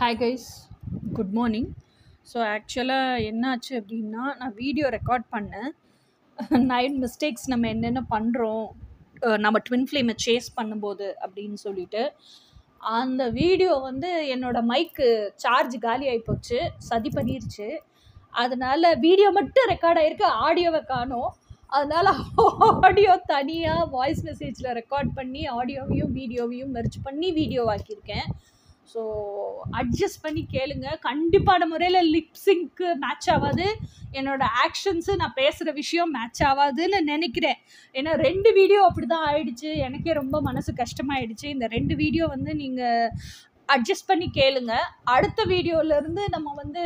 hi guys good morning so ஆக்சுவலாக என்னாச்சு அப்படின்னா நான் வீடியோ ரெக்கார்ட் பண்ணேன் நைன் மிஸ்டேக்ஸ் நம்ம என்னென்ன பண்ணுறோம் நம்ம ட்வின் ஃப்ளேமை சேஸ் பண்ணும்போது அப்படின்னு சொல்லிட்டு அந்த வீடியோ வந்து என்னோட மைக்கு சார்ஜ் காலி ஆகி போச்சு சதி பண்ணிருச்சு அதனால வீடியோ மட்டும் ரெக்கார்ட் ஆகிருக்கு ஆடியோவை காணோம் அதனால் ஆடியோ தனியாக வாய்ஸ் மெசேஜில் ரெக்கார்ட் பண்ணி ஆடியோவையும் வீடியோவையும் மெர்ச் பண்ணி வீடியோ ஆக்கியிருக்கேன் ஸோ அட்ஜஸ்ட் பண்ணி கேளுங்க கண்டிப்பான முறையில் லிப்ஸிங்க்கு மேட்ச் ஆகாது என்னோட ஆக்ஷன்ஸு நான் பேசுகிற விஷயம் மேட்ச் ஆகாதுன்னு நினைக்கிறேன் ஏன்னா ரெண்டு வீடியோ அப்படி தான் ஆயிடுச்சு எனக்கே ரொம்ப மனசு கஷ்டமாயிடுச்சு இந்த ரெண்டு வீடியோ வந்து நீங்கள் அட்ஜஸ்ட் பண்ணி கேளுங்க அடுத்த வீடியோலேருந்து நம்ம வந்து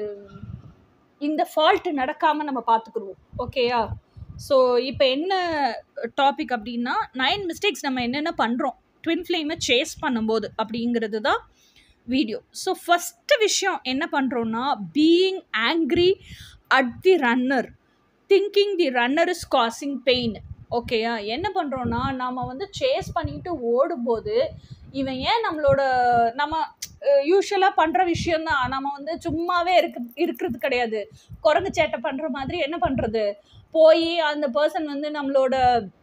இந்த ஃபால்ட் நடக்காமல் நம்ம பார்த்துக்குருவோம் ஓகேயா ஸோ இப்போ என்ன டாபிக் அப்படின்னா நைன் மிஸ்டேக்ஸ் நம்ம என்னென்ன பண்ணுறோம் ட்வின் ஃப்ளேமை சேஸ் பண்ணும்போது அப்படிங்கிறது தான் வீடியோ ஸோ ஃபஸ்ட்டு விஷயம் என்ன பண்ணுறோன்னா being angry at the runner thinking the runner is causing pain ஓகேயா என்ன பண்ணுறோன்னா நம்ம வந்து சேஸ் பண்ணிட்டு ஓடும்போது இவன் ஏன் நம்மளோட நம்ம யூஸ்வலாக பண்ணுற விஷயந்தான் நம்ம வந்து சும்மாவே இருக்க இருக்கிறது கிடையாது குரங்கு சேட்டை பண்ணுற மாதிரி என்ன பண்ணுறது போய் அந்த பர்சன் வந்து நம்மளோட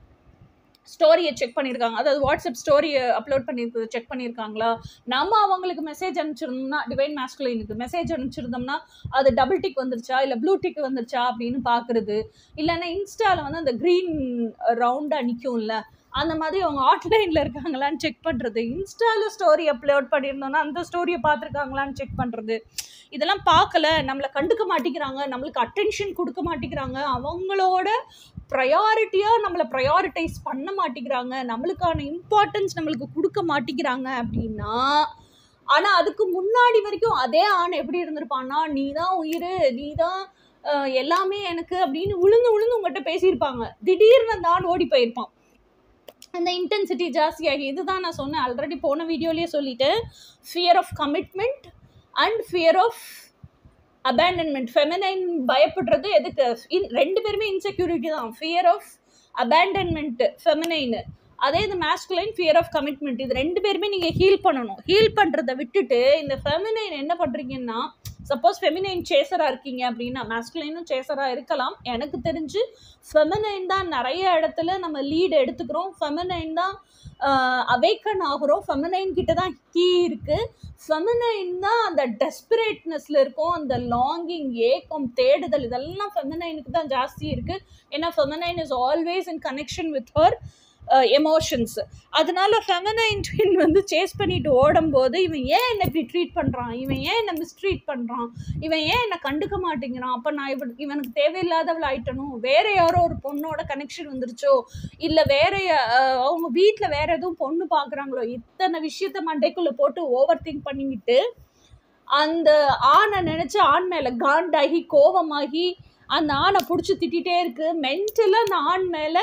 ஸ்டோரியை செக் பண்ணியிருக்காங்க அதாவது வாட்ஸ்அப் ஸ்டோரியை அப்லோட் பண்ணியிருக்கிறது செக் பண்ணியிருக்காங்களா நம்ம அவங்களுக்கு மெசேஜ் அனுப்பிச்சிருந்தோம்னா டிவைன் மேஸ்குலினுக்கு மெசேஜ் அனுப்பிச்சிருந்தோம்னா அது டபுள் டிக் வந்துருச்சா இல்லை ப்ளூ டிக் வந்துருச்சா அப்படின்னு பார்க்குறது இல்லைன்னா இன்ஸ்டாவில் வந்து அந்த க்ரீன் ரவுண்டாக நிற்கும்ல அந்த மாதிரி அவங்க ஆன்லைனில் இருக்காங்களான்னு செக் பண்ணுறது இன்ஸ்டாவில் ஸ்டோரி அப்லோட் பண்ணியிருந்தோன்னா அந்த ஸ்டோரியை பார்த்துருக்காங்களான்னு செக் பண்ணுறது இதெல்லாம் பார்க்கல நம்மளை கண்டுக்க மாட்டேங்கிறாங்க நம்மளுக்கு அட்டென்ஷன் கொடுக்க மாட்டேங்கிறாங்க அவங்களோட ப்ரையாரிட்டியாக நம்மளை ப்ரையாரிட்டைஸ் பண்ண மாட்டேங்கிறாங்க நம்மளுக்கான இம்பார்ட்டன்ஸ் நம்மளுக்கு கொடுக்க மாட்டேங்கிறாங்க அப்படின்னா ஆனால் அதுக்கு முன்னாடி வரைக்கும் அதே ஆண் எப்படி இருந்திருப்பான்னா நீ தான் உயிர் நீ தான் எல்லாமே எனக்கு அப்படின்னு உளுந்து உளுந்து உங்கள்கிட்ட பேசியிருப்பாங்க திடீர்னு அந்த ஆண் ஓடி போயிருப்பான் அந்த இன்டென்சிட்டி ஜாஸ்தியாகி இதுதான் நான் சொன்னேன் ஆல்ரெடி போன வீடியோலேயே சொல்லிட்டேன் fear of commitment and fear of abandonment feminine பயப்படுறது எதுக்கு ரெண்டு பேருமே இன்செக்யூரிட்டி தான் ஃபியர் ஆஃப் அபேண்டன்மெண்ட் ஃபெமினைனு அதே இந்த மேஸ்குலைன் ஃபியர் ஆஃப் கமிட்மெண்ட் இது ரெண்டு பேருமே நீங்கள் ஹீல் பண்ணணும் ஹீல் பண்ணுறதை விட்டுட்டு இந்த ஃபெமினைன் என்ன பண்ணுறீங்கன்னா சப்போஸ் ஃபெமினைன் சேசராக இருக்கீங்க அப்படின்னா மேஸ்குலைனும் சேசராக இருக்கலாம் எனக்கு தெரிஞ்சு ஃபெமினைன் தான் நிறைய இடத்துல நம்ம லீட் எடுத்துக்கிறோம் ஃபெமினைன் தான் அவேக்கன் ஆகிறோம் ஃபெமினைன் கிட்ட தான் கீ இருக்குது ஃபெமினைன் தான் அந்த டெஸ்பிரேட்னஸில் இருக்கும் அந்த லாங்கிங் ஏக்கம் தேடுதல் இதெல்லாம் ஃபெமினைனுக்கு தான் ஜாஸ்தி இருக்குது ஏன்னா feminine is always in connection with her emotions அதனால ஃபெமனைன் ட்வின் வந்து சேஸ் பண்ணிட்டு ஓடும்போது இவன் ஏன் என்னை இப்படி ட்ரீட் பண்ணுறான் இவன் ஏன் என்னை மிஸ்ட்ரீட் பண்ணுறான் இவன் ஏன் என்னை கண்டுக்க மாட்டேங்கிறான் அப்போ நான் இவன் இவனுக்கு தேவையில்லாதவள் ஆயிட்டணும் வேற யாரோ ஒரு பொண்ணோட கனெக்ஷன் வந்துருச்சோ இல்லை வேற அவங்க வீட்டில் வேற எதுவும் பொண்ணு பார்க்குறாங்களோ இத்தனை விஷயத்த மண்டைக்குள்ளே போட்டு ஓவர் திங்க் பண்ணிக்கிட்டு அந்த ஆணை நினச்சி ஆண் மேலே காண்டாகி கோபமாகி அந்த ஆணை பிடிச்சி திட்டிகிட்டே இருக்கு மென்டலாக அந்த ஆண் மேலே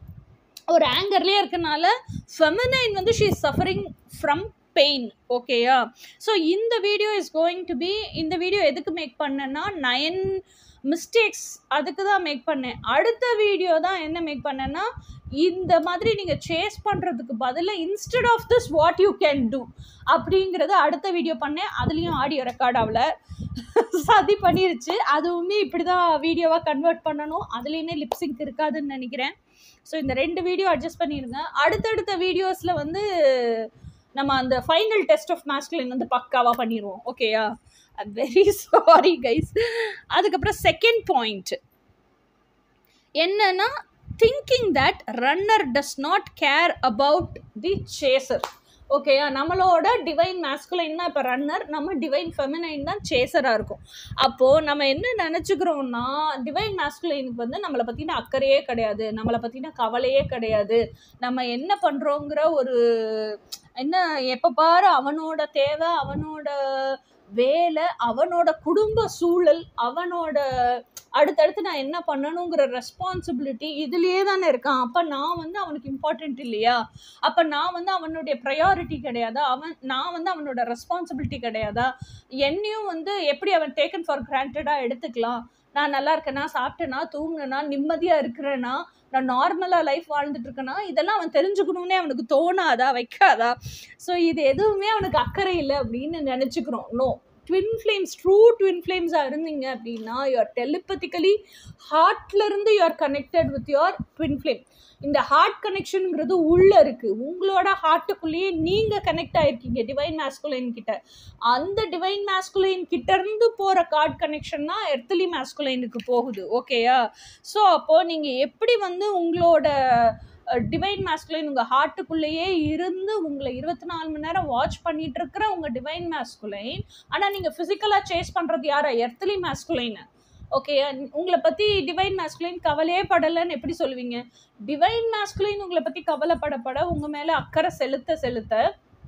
ஒரு ஆங்கர்லேயே இருக்கனால ஃபெமினைன் வந்து she is suffering from pain ஓகேயா ஸோ இந்த video is going to be இந்த வீடியோ எதுக்கு மேக் பண்ணேன்னா நயன் மிஸ்டேக்ஸ் அதுக்கு தான் மேக் பண்ணேன் அடுத்த வீடியோ தான் என்ன மேக் பண்ணேன்னா இந்த மாதிரி நீங்கள் சேஸ் பண்ணுறதுக்கு பதிலாக instead of this what you can do அப்படிங்கிறத அடுத்த வீடியோ பண்ணேன் அதுலேயும் ஆடியோ ரெக்கார்ட் ஆகல சதி பண்ணிருச்சு அதுவுமே இப்படி தான் வீடியோவாக கன்வெர்ட் பண்ணணும் அதுலேயுமே லிப்ஸிங்க் இருக்காதுன்னு நினைக்கிறேன் ஸோ இந்த ரெண்டு வீடியோ அட்ஜஸ்ட் பண்ணிடுங்க அடுத்தடுத்த வீடியோஸில் வந்து நம்ம அந்த ஃபைனல் டெஸ்ட் ஆஃப் மேஸ்குலின் வந்து பக்காவாக பண்ணிடுவோம் ஓகேயா வெரி சாரி கைஸ் அதுக்கப்புறம் செகண்ட் பாயிண்ட் என்னன்னா thinking that runner does not care about the chaser ஓகேயா நம்மளோட டிவைன் மேஸ்குலைன் தான் இப்போ ரன்னர் நம்ம டிவைன் ஃபெமினைன் தான் சேசராக இருக்கும் அப்போது நம்ம என்ன நினச்சிக்கிறோம்னா டிவைன் மேஸ்குலைனுக்கு வந்து நம்மளை பற்றின அக்கறையே கிடையாது நம்மளை பற்றின கவலையே கிடையாது நம்ம என்ன பண்ணுறோங்கிற ஒரு என்ன எப்போ பாரு அவனோட தேவை அவனோட வேலை அவனோட குடும்ப சூழல் அவனோட அடுத்தடுத்து நான் என்ன பண்ணணுங்கிற ரெஸ்பான்சிபிலிட்டி இதுலயே தானே இருக்கான் அப்ப நான் வந்து அவனுக்கு இம்பார்ட்டன்ட் இல்லையா அப்ப நான் வந்து அவனுடைய ப்ரையாரிட்டி கிடையாதா அவன் நான் வந்து அவனோட ரெஸ்பான்சிபிலிட்டி கிடையாதா என்னையும் வந்து எப்படி அவன் டேக்கன் ஃபார் கிராண்டடா எடுத்துக்கலாம் நான் நல்லா இருக்கேனா சாப்பிட்டேனா தூங்குனேனா நிம்மதியா இருக்கிறேனா நான் நார்மலா லைஃப் வாழ்ந்துட்டு இருக்கேனா இதெல்லாம் அவன் தெரிஞ்சுக்கணும்னே அவனுக்கு தோணாதா வைக்காதா ஸோ இது எதுவுமே அவனுக்கு அக்கறை இல்லை அப்படின்னு நினச்சிக்கிறோம் no twin flames true twin ஃப்ளேம்ஸாக இருந்தீங்க அப்படின்னா யுவர் டெலிபத்திக்கலி ஹார்ட்லேருந்து you are connected with your twin flame இந்த ஹார்ட் கனெக்ஷனுங்கிறது உள்ளே இருக்குது உங்களோட ஹார்ட்டுக்குள்ளேயே நீங்கள் கனெக்ட் ஆயிருக்கீங்க டிவைன் மேஸ்குலைன் கிட்ட அந்த டிவைன் மேஸ்குலைன் கிட்ட இருந்து போகிற கார்ட் கனெக்ஷன் தான் எர்த்தலி மேஸ்குலைனுக்கு போகுது ஓகேயா ஸோ அப்போது நீங்கள் எப்படி வந்து உங்களோட டிவைன் மேஸ்குலைன் உங்கள் ஹார்ட்டுக்குள்ளேயே இருந்து உங்களை இருபத்தி நாலு மணி நேரம் வாட்ச் பண்ணிட்டு இருக்கிற உங்கள் டிவைன் மேஸ்குலைன் ஆனால் நீங்கள் ஃபிசிக்கலாக சேஸ் பண்ணுறது யாரா எர்த்தலி மேஸ்குலைனை ஓகே உங்களை பற்றி டிவைன் மேஸ்குலைன் கவலையே படலைன்னு எப்படி சொல்லுவீங்க டிவைன் மேஸ்குலைன் உங்களை பற்றி கவலைப்படப்பட உங்கள் மேலே அக்கறை செலுத்த செலுத்த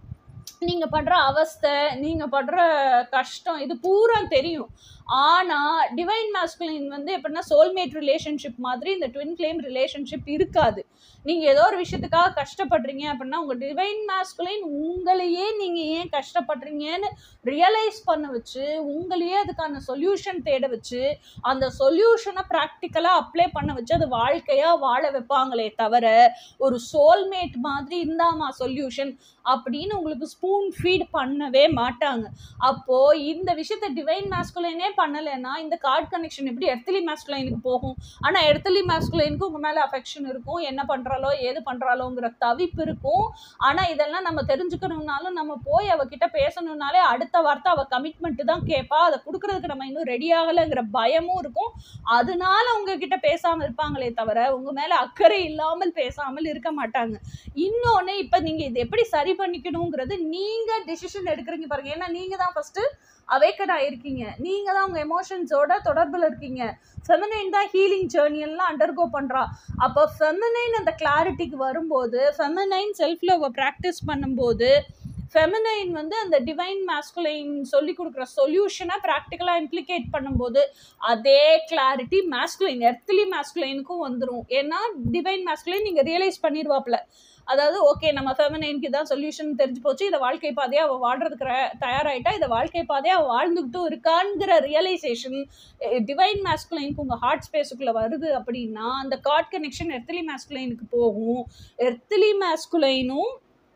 நீங்கள் படுற அவஸ்தை நீங்கள் படுற கஷ்டம் இது பூரா தெரியும் ஆனால் டிவைன் மாஸ்குலின் வந்து எப்படின்னா சோல்மேட் ரிலேஷன்ஷிப் மாதிரி இந்த ட்வின் ஃப்ளேம் ரிலேஷன்ஷிப் இருக்காது நீங்கள் ஏதோ ஒரு விஷயத்துக்காக கஷ்டப்படுறீங்க அப்படின்னா உங்கள் டிவைன் மாஸ்குலின் உங்களையே நீங்கள் ஏன் கஷ்டப்படுறீங்கன்னு ரியலைஸ் பண்ண வச்சு உங்களையே அதுக்கான சொல்யூஷன் தேட வச்சு அந்த சொல்யூஷனை ப்ராக்டிக்கலாக அப்ளை பண்ண வச்சு அது வாழ்க்கையாக வாழ வைப்பாங்களே தவிர ஒரு சோல்மேட் மாதிரி இந்தாமா சொல்யூஷன் அப்படின்னு உங்களுக்கு ஸ்பூன் ஃபீட் பண்ணவே மாட்டாங்க அப்போ இந்த விஷயத்த டிவைன் மாஸ்குலைனே பண்ணலைன்னா இந்த கார்ட் கனெக்ஷன் எப்படி எர்த்தலி மாஸ்குலைனுக்கு போகும் ஆனால் எர்த்தலி மாஸ்குலைனுக்கு உங்கள் மேலே அஃபெக்ஷன் இருக்கும் என்ன பண்ணுறாலோ ஏது பண்ணுறாலோங்கிற தவிப்பு இருக்கும் ஆனால் இதெல்லாம் நம்ம தெரிஞ்சுக்கணும்னாலும் நம்ம போய் அவகிட்ட பேசணும்னாலே அடுத்த வார்த்தை அவள் கமிட்மெண்ட் தான் கேட்பா அதை கொடுக்கறதுக்கு நம்ம இன்னும் ரெடி ஆகலைங்கிற பயமும் இருக்கும் அதனால உங்ககிட்ட பேசாமல் இருப்பாங்களே தவிர உங்கள் மேலே அக்கறை இல்லாமல் பேசாமல் இருக்க மாட்டாங்க இன்னொன்று இப்போ நீங்கள் இது எப்படி சரி பண்ணிக்கணுங்கிறது நீங்கள் டெசிஷன் எடுக்கிறீங்க பாருங்க ஏன்னா நீங்கள் தான் ஃபஸ்ட்டு அவேக்கட் ஆயிருக்கீங்க நீங்கள் தான் உங்கள் எமோஷன்ஸோட தொடர்பில் இருக்கீங்க ஃபெமினைன் தான் ஹீலிங் ஜேர்னி எல்லாம் அண்டர்கோ பண்ணுறா அப்போ ஃபெமினைன் அந்த கிளாரிட்டிக்கு வரும்போது ஃபெமினைன் செல்ஃப் லவ் ப்ராக்டிஸ் பண்ணும்போது ஃபெமினைன் வந்து அந்த டிவைன் மாஸ்குலைன் சொல்லி கொடுக்குற சொல்யூஷனை ப்ராக்டிக்கலாக இம்ப்ளிகேட் பண்ணும்போது அதே கிளாரிட்டி மாஸ்குலைன் எர்த்லி மாஸ்குலைனுக்கும் வந்துடும் ஏன்னா டிவைன் மாஸ்குலைன் நீங்கள் ரியலைஸ் பண்ணிடுவாப்ல அதாவது ஓகே நம்ம ஃபெமினைனுக்கு தான் சொல்யூஷன் தெரிஞ்சு போச்சு இதை வாழ்க்கை பாதையாக அவள் வாழ்றதுக்கு தயாராகிட்டா இதை வாழ்க்கை பாதையாக அவள் வாழ்ந்துக்கிட்டும் இருக்காங்கிற ரியலைசேஷன் டிவைன் மாஸ்குலைனுக்கு உங்கள் ஹார்ட் ஸ்பேஸுக்குள்ளே வருது அப்படின்னா அந்த கார்ட் கனெக்ஷன் எர்த்லி மாஸ்குலைனுக்கு போகும் எர்த்லி மாஸ்குலைனும்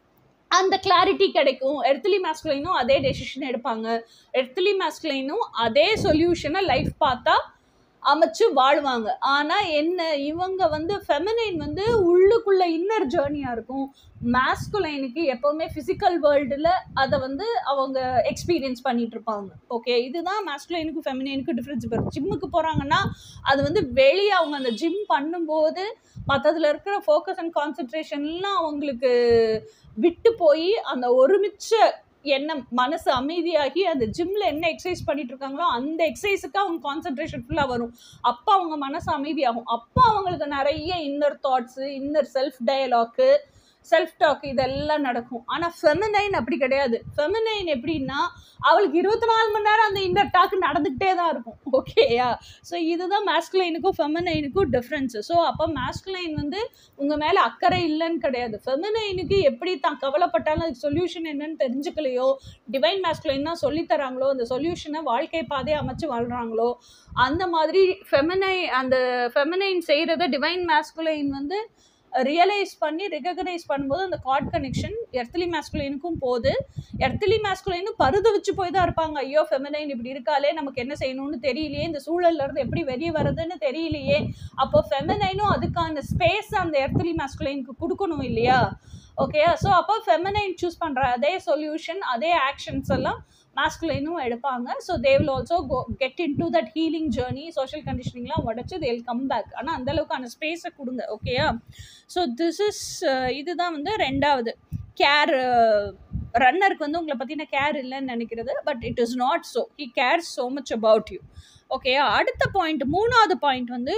அந்த கிளாரிட்டி கிடைக்கும் எர்த்லி மாஸ்குலைனும் அதே டெசிஷன் எடுப்பாங்க எர்த்லி மாஸ்குலைனும் அதே சொல்யூஷனை லைஃப் பார்த்தா அமைச்சு வாழ்வாங்க ஆனால் என்ன இவங்க வந்து ஃபெமினைன் வந்து உள்ளுக்குள்ள இன்னர் ஜேர்னியாக இருக்கும் மாஸ்குலைனுக்கு எப்போவுமே ஃபிசிக்கல் வேர்ல்டில் அதை வந்து அவங்க எக்ஸ்பீரியன்ஸ் பண்ணிட்டு இருப்பாங்க ஓகே இதுதான் மாஸ்குலைனுக்கு ஃபெமினைனுக்கு டிஃப்ரென்ஸ் இப்போ ஜிம்முக்கு போகிறாங்கன்னா அது வந்து வெளியே அவங்க அந்த ஜிம் பண்ணும்போது மற்றதுல இருக்கிற ஃபோக்கஸ் அண்ட் கான்சன்ட்ரேஷன்லாம் அவங்களுக்கு விட்டு போய் அந்த ஒருமிச்ச எண்ணம் மனசு அமைதியாகி அந்த ஜிம்ல என்ன எக்ஸசைஸ் பண்ணிட்டு இருக்காங்களோ அந்த எக்ஸசைஸுக்கு அவங்க கான்சென்ட்ரேஷன் ஃபுல்லாக வரும் அப்போ அவங்க மனசு அமைதியாகும் அப்போ அவங்களுக்கு நிறைய inner thoughts inner self dialogue self talk இதெல்லாம் நடக்கும் ஆனால் ஃபெமினைன் அப்படி கிடையாது ஃபெமினைன் எப்படின்னா அவளுக்கு இருபத்தி நாலு மணி நேரம் அந்த இன்னர் டாக் நடந்துக்கிட்டே தான் இருக்கும் ஓகேயா ஸோ இதுதான் மேஸ்குலைனுக்கும் ஃபெமினைனுக்கும் டிஃப்ரென்ஸு ஸோ அப்போ மேஸ்குலைன் வந்து உங்கள் மேலே அக்கறை இல்லைன்னு கிடையாது ஃபெமினைனுக்கு எப்படி தான் கவலைப்பட்டாலும் அதுக்கு சொல்யூஷன் என்னன்னு தெரிஞ்சுக்கலையோ டிவைன் மேஸ்குலைன் தான் சொல்லித்தராங்களோ அந்த சொல்யூஷனை வாழ்க்கை பாதையை அமைச்சு வாழ்கிறாங்களோ அந்த மாதிரி ஃபெமினை அந்த ஃபெமினைன் செய்கிறத டிவைன் மேஸ்குலைன் வந்து ரியலைஸ் பண்ணி ரெகக்னைஸ் பண்ணும்போது அந்த கார்ட் கனெக்ஷன் எர்த்லி மேஸ்குலைனுக்கும் போகுது எர்த்லி மேஸ்குலைனும் பருது வச்சு போய் தான் இருப்பாங்க ஐயோ ஃபெமினைன் இப்படி இருக்காலே நமக்கு என்ன செய்யணும்னு தெரியலையே இந்த சூழல்ல இருந்து எப்படி வெளியே வர்றதுன்னு தெரியலையே அப்போ ஃபெமினைனும் அதுக்கான ஸ்பேஸ் அந்த எர்த்லி மேஸ்குலைனுக்கு கொடுக்கணும் இல்லையா ஓகே ஸோ அப்போ ஃபெமினைன் சூஸ் பண்ணுற அதே சொல்யூஷன் அதே ஆக்ஷன்ஸ் எல்லாம் மாஸ்குலைனும் எடுப்பாங்க so they will also go get into that healing journey social கண்டிஷனிங்லாம் உடச்சி தே வில் கம் பேக் ஆனால் அந்தளவுக்கான ஸ்பேஸை கொடுங்க ஓகேயா ஸோ திஸ் இஸ் இதுதான் வந்து ரெண்டாவது கேர் ரன்னருக்கு வந்து உங்களை பற்றின கேர் இல்லைன்னு நினைக்கிறது but it is not so he care so much about you okay அடுத்த பாயிண்ட் மூணாவது பாயிண்ட் வந்து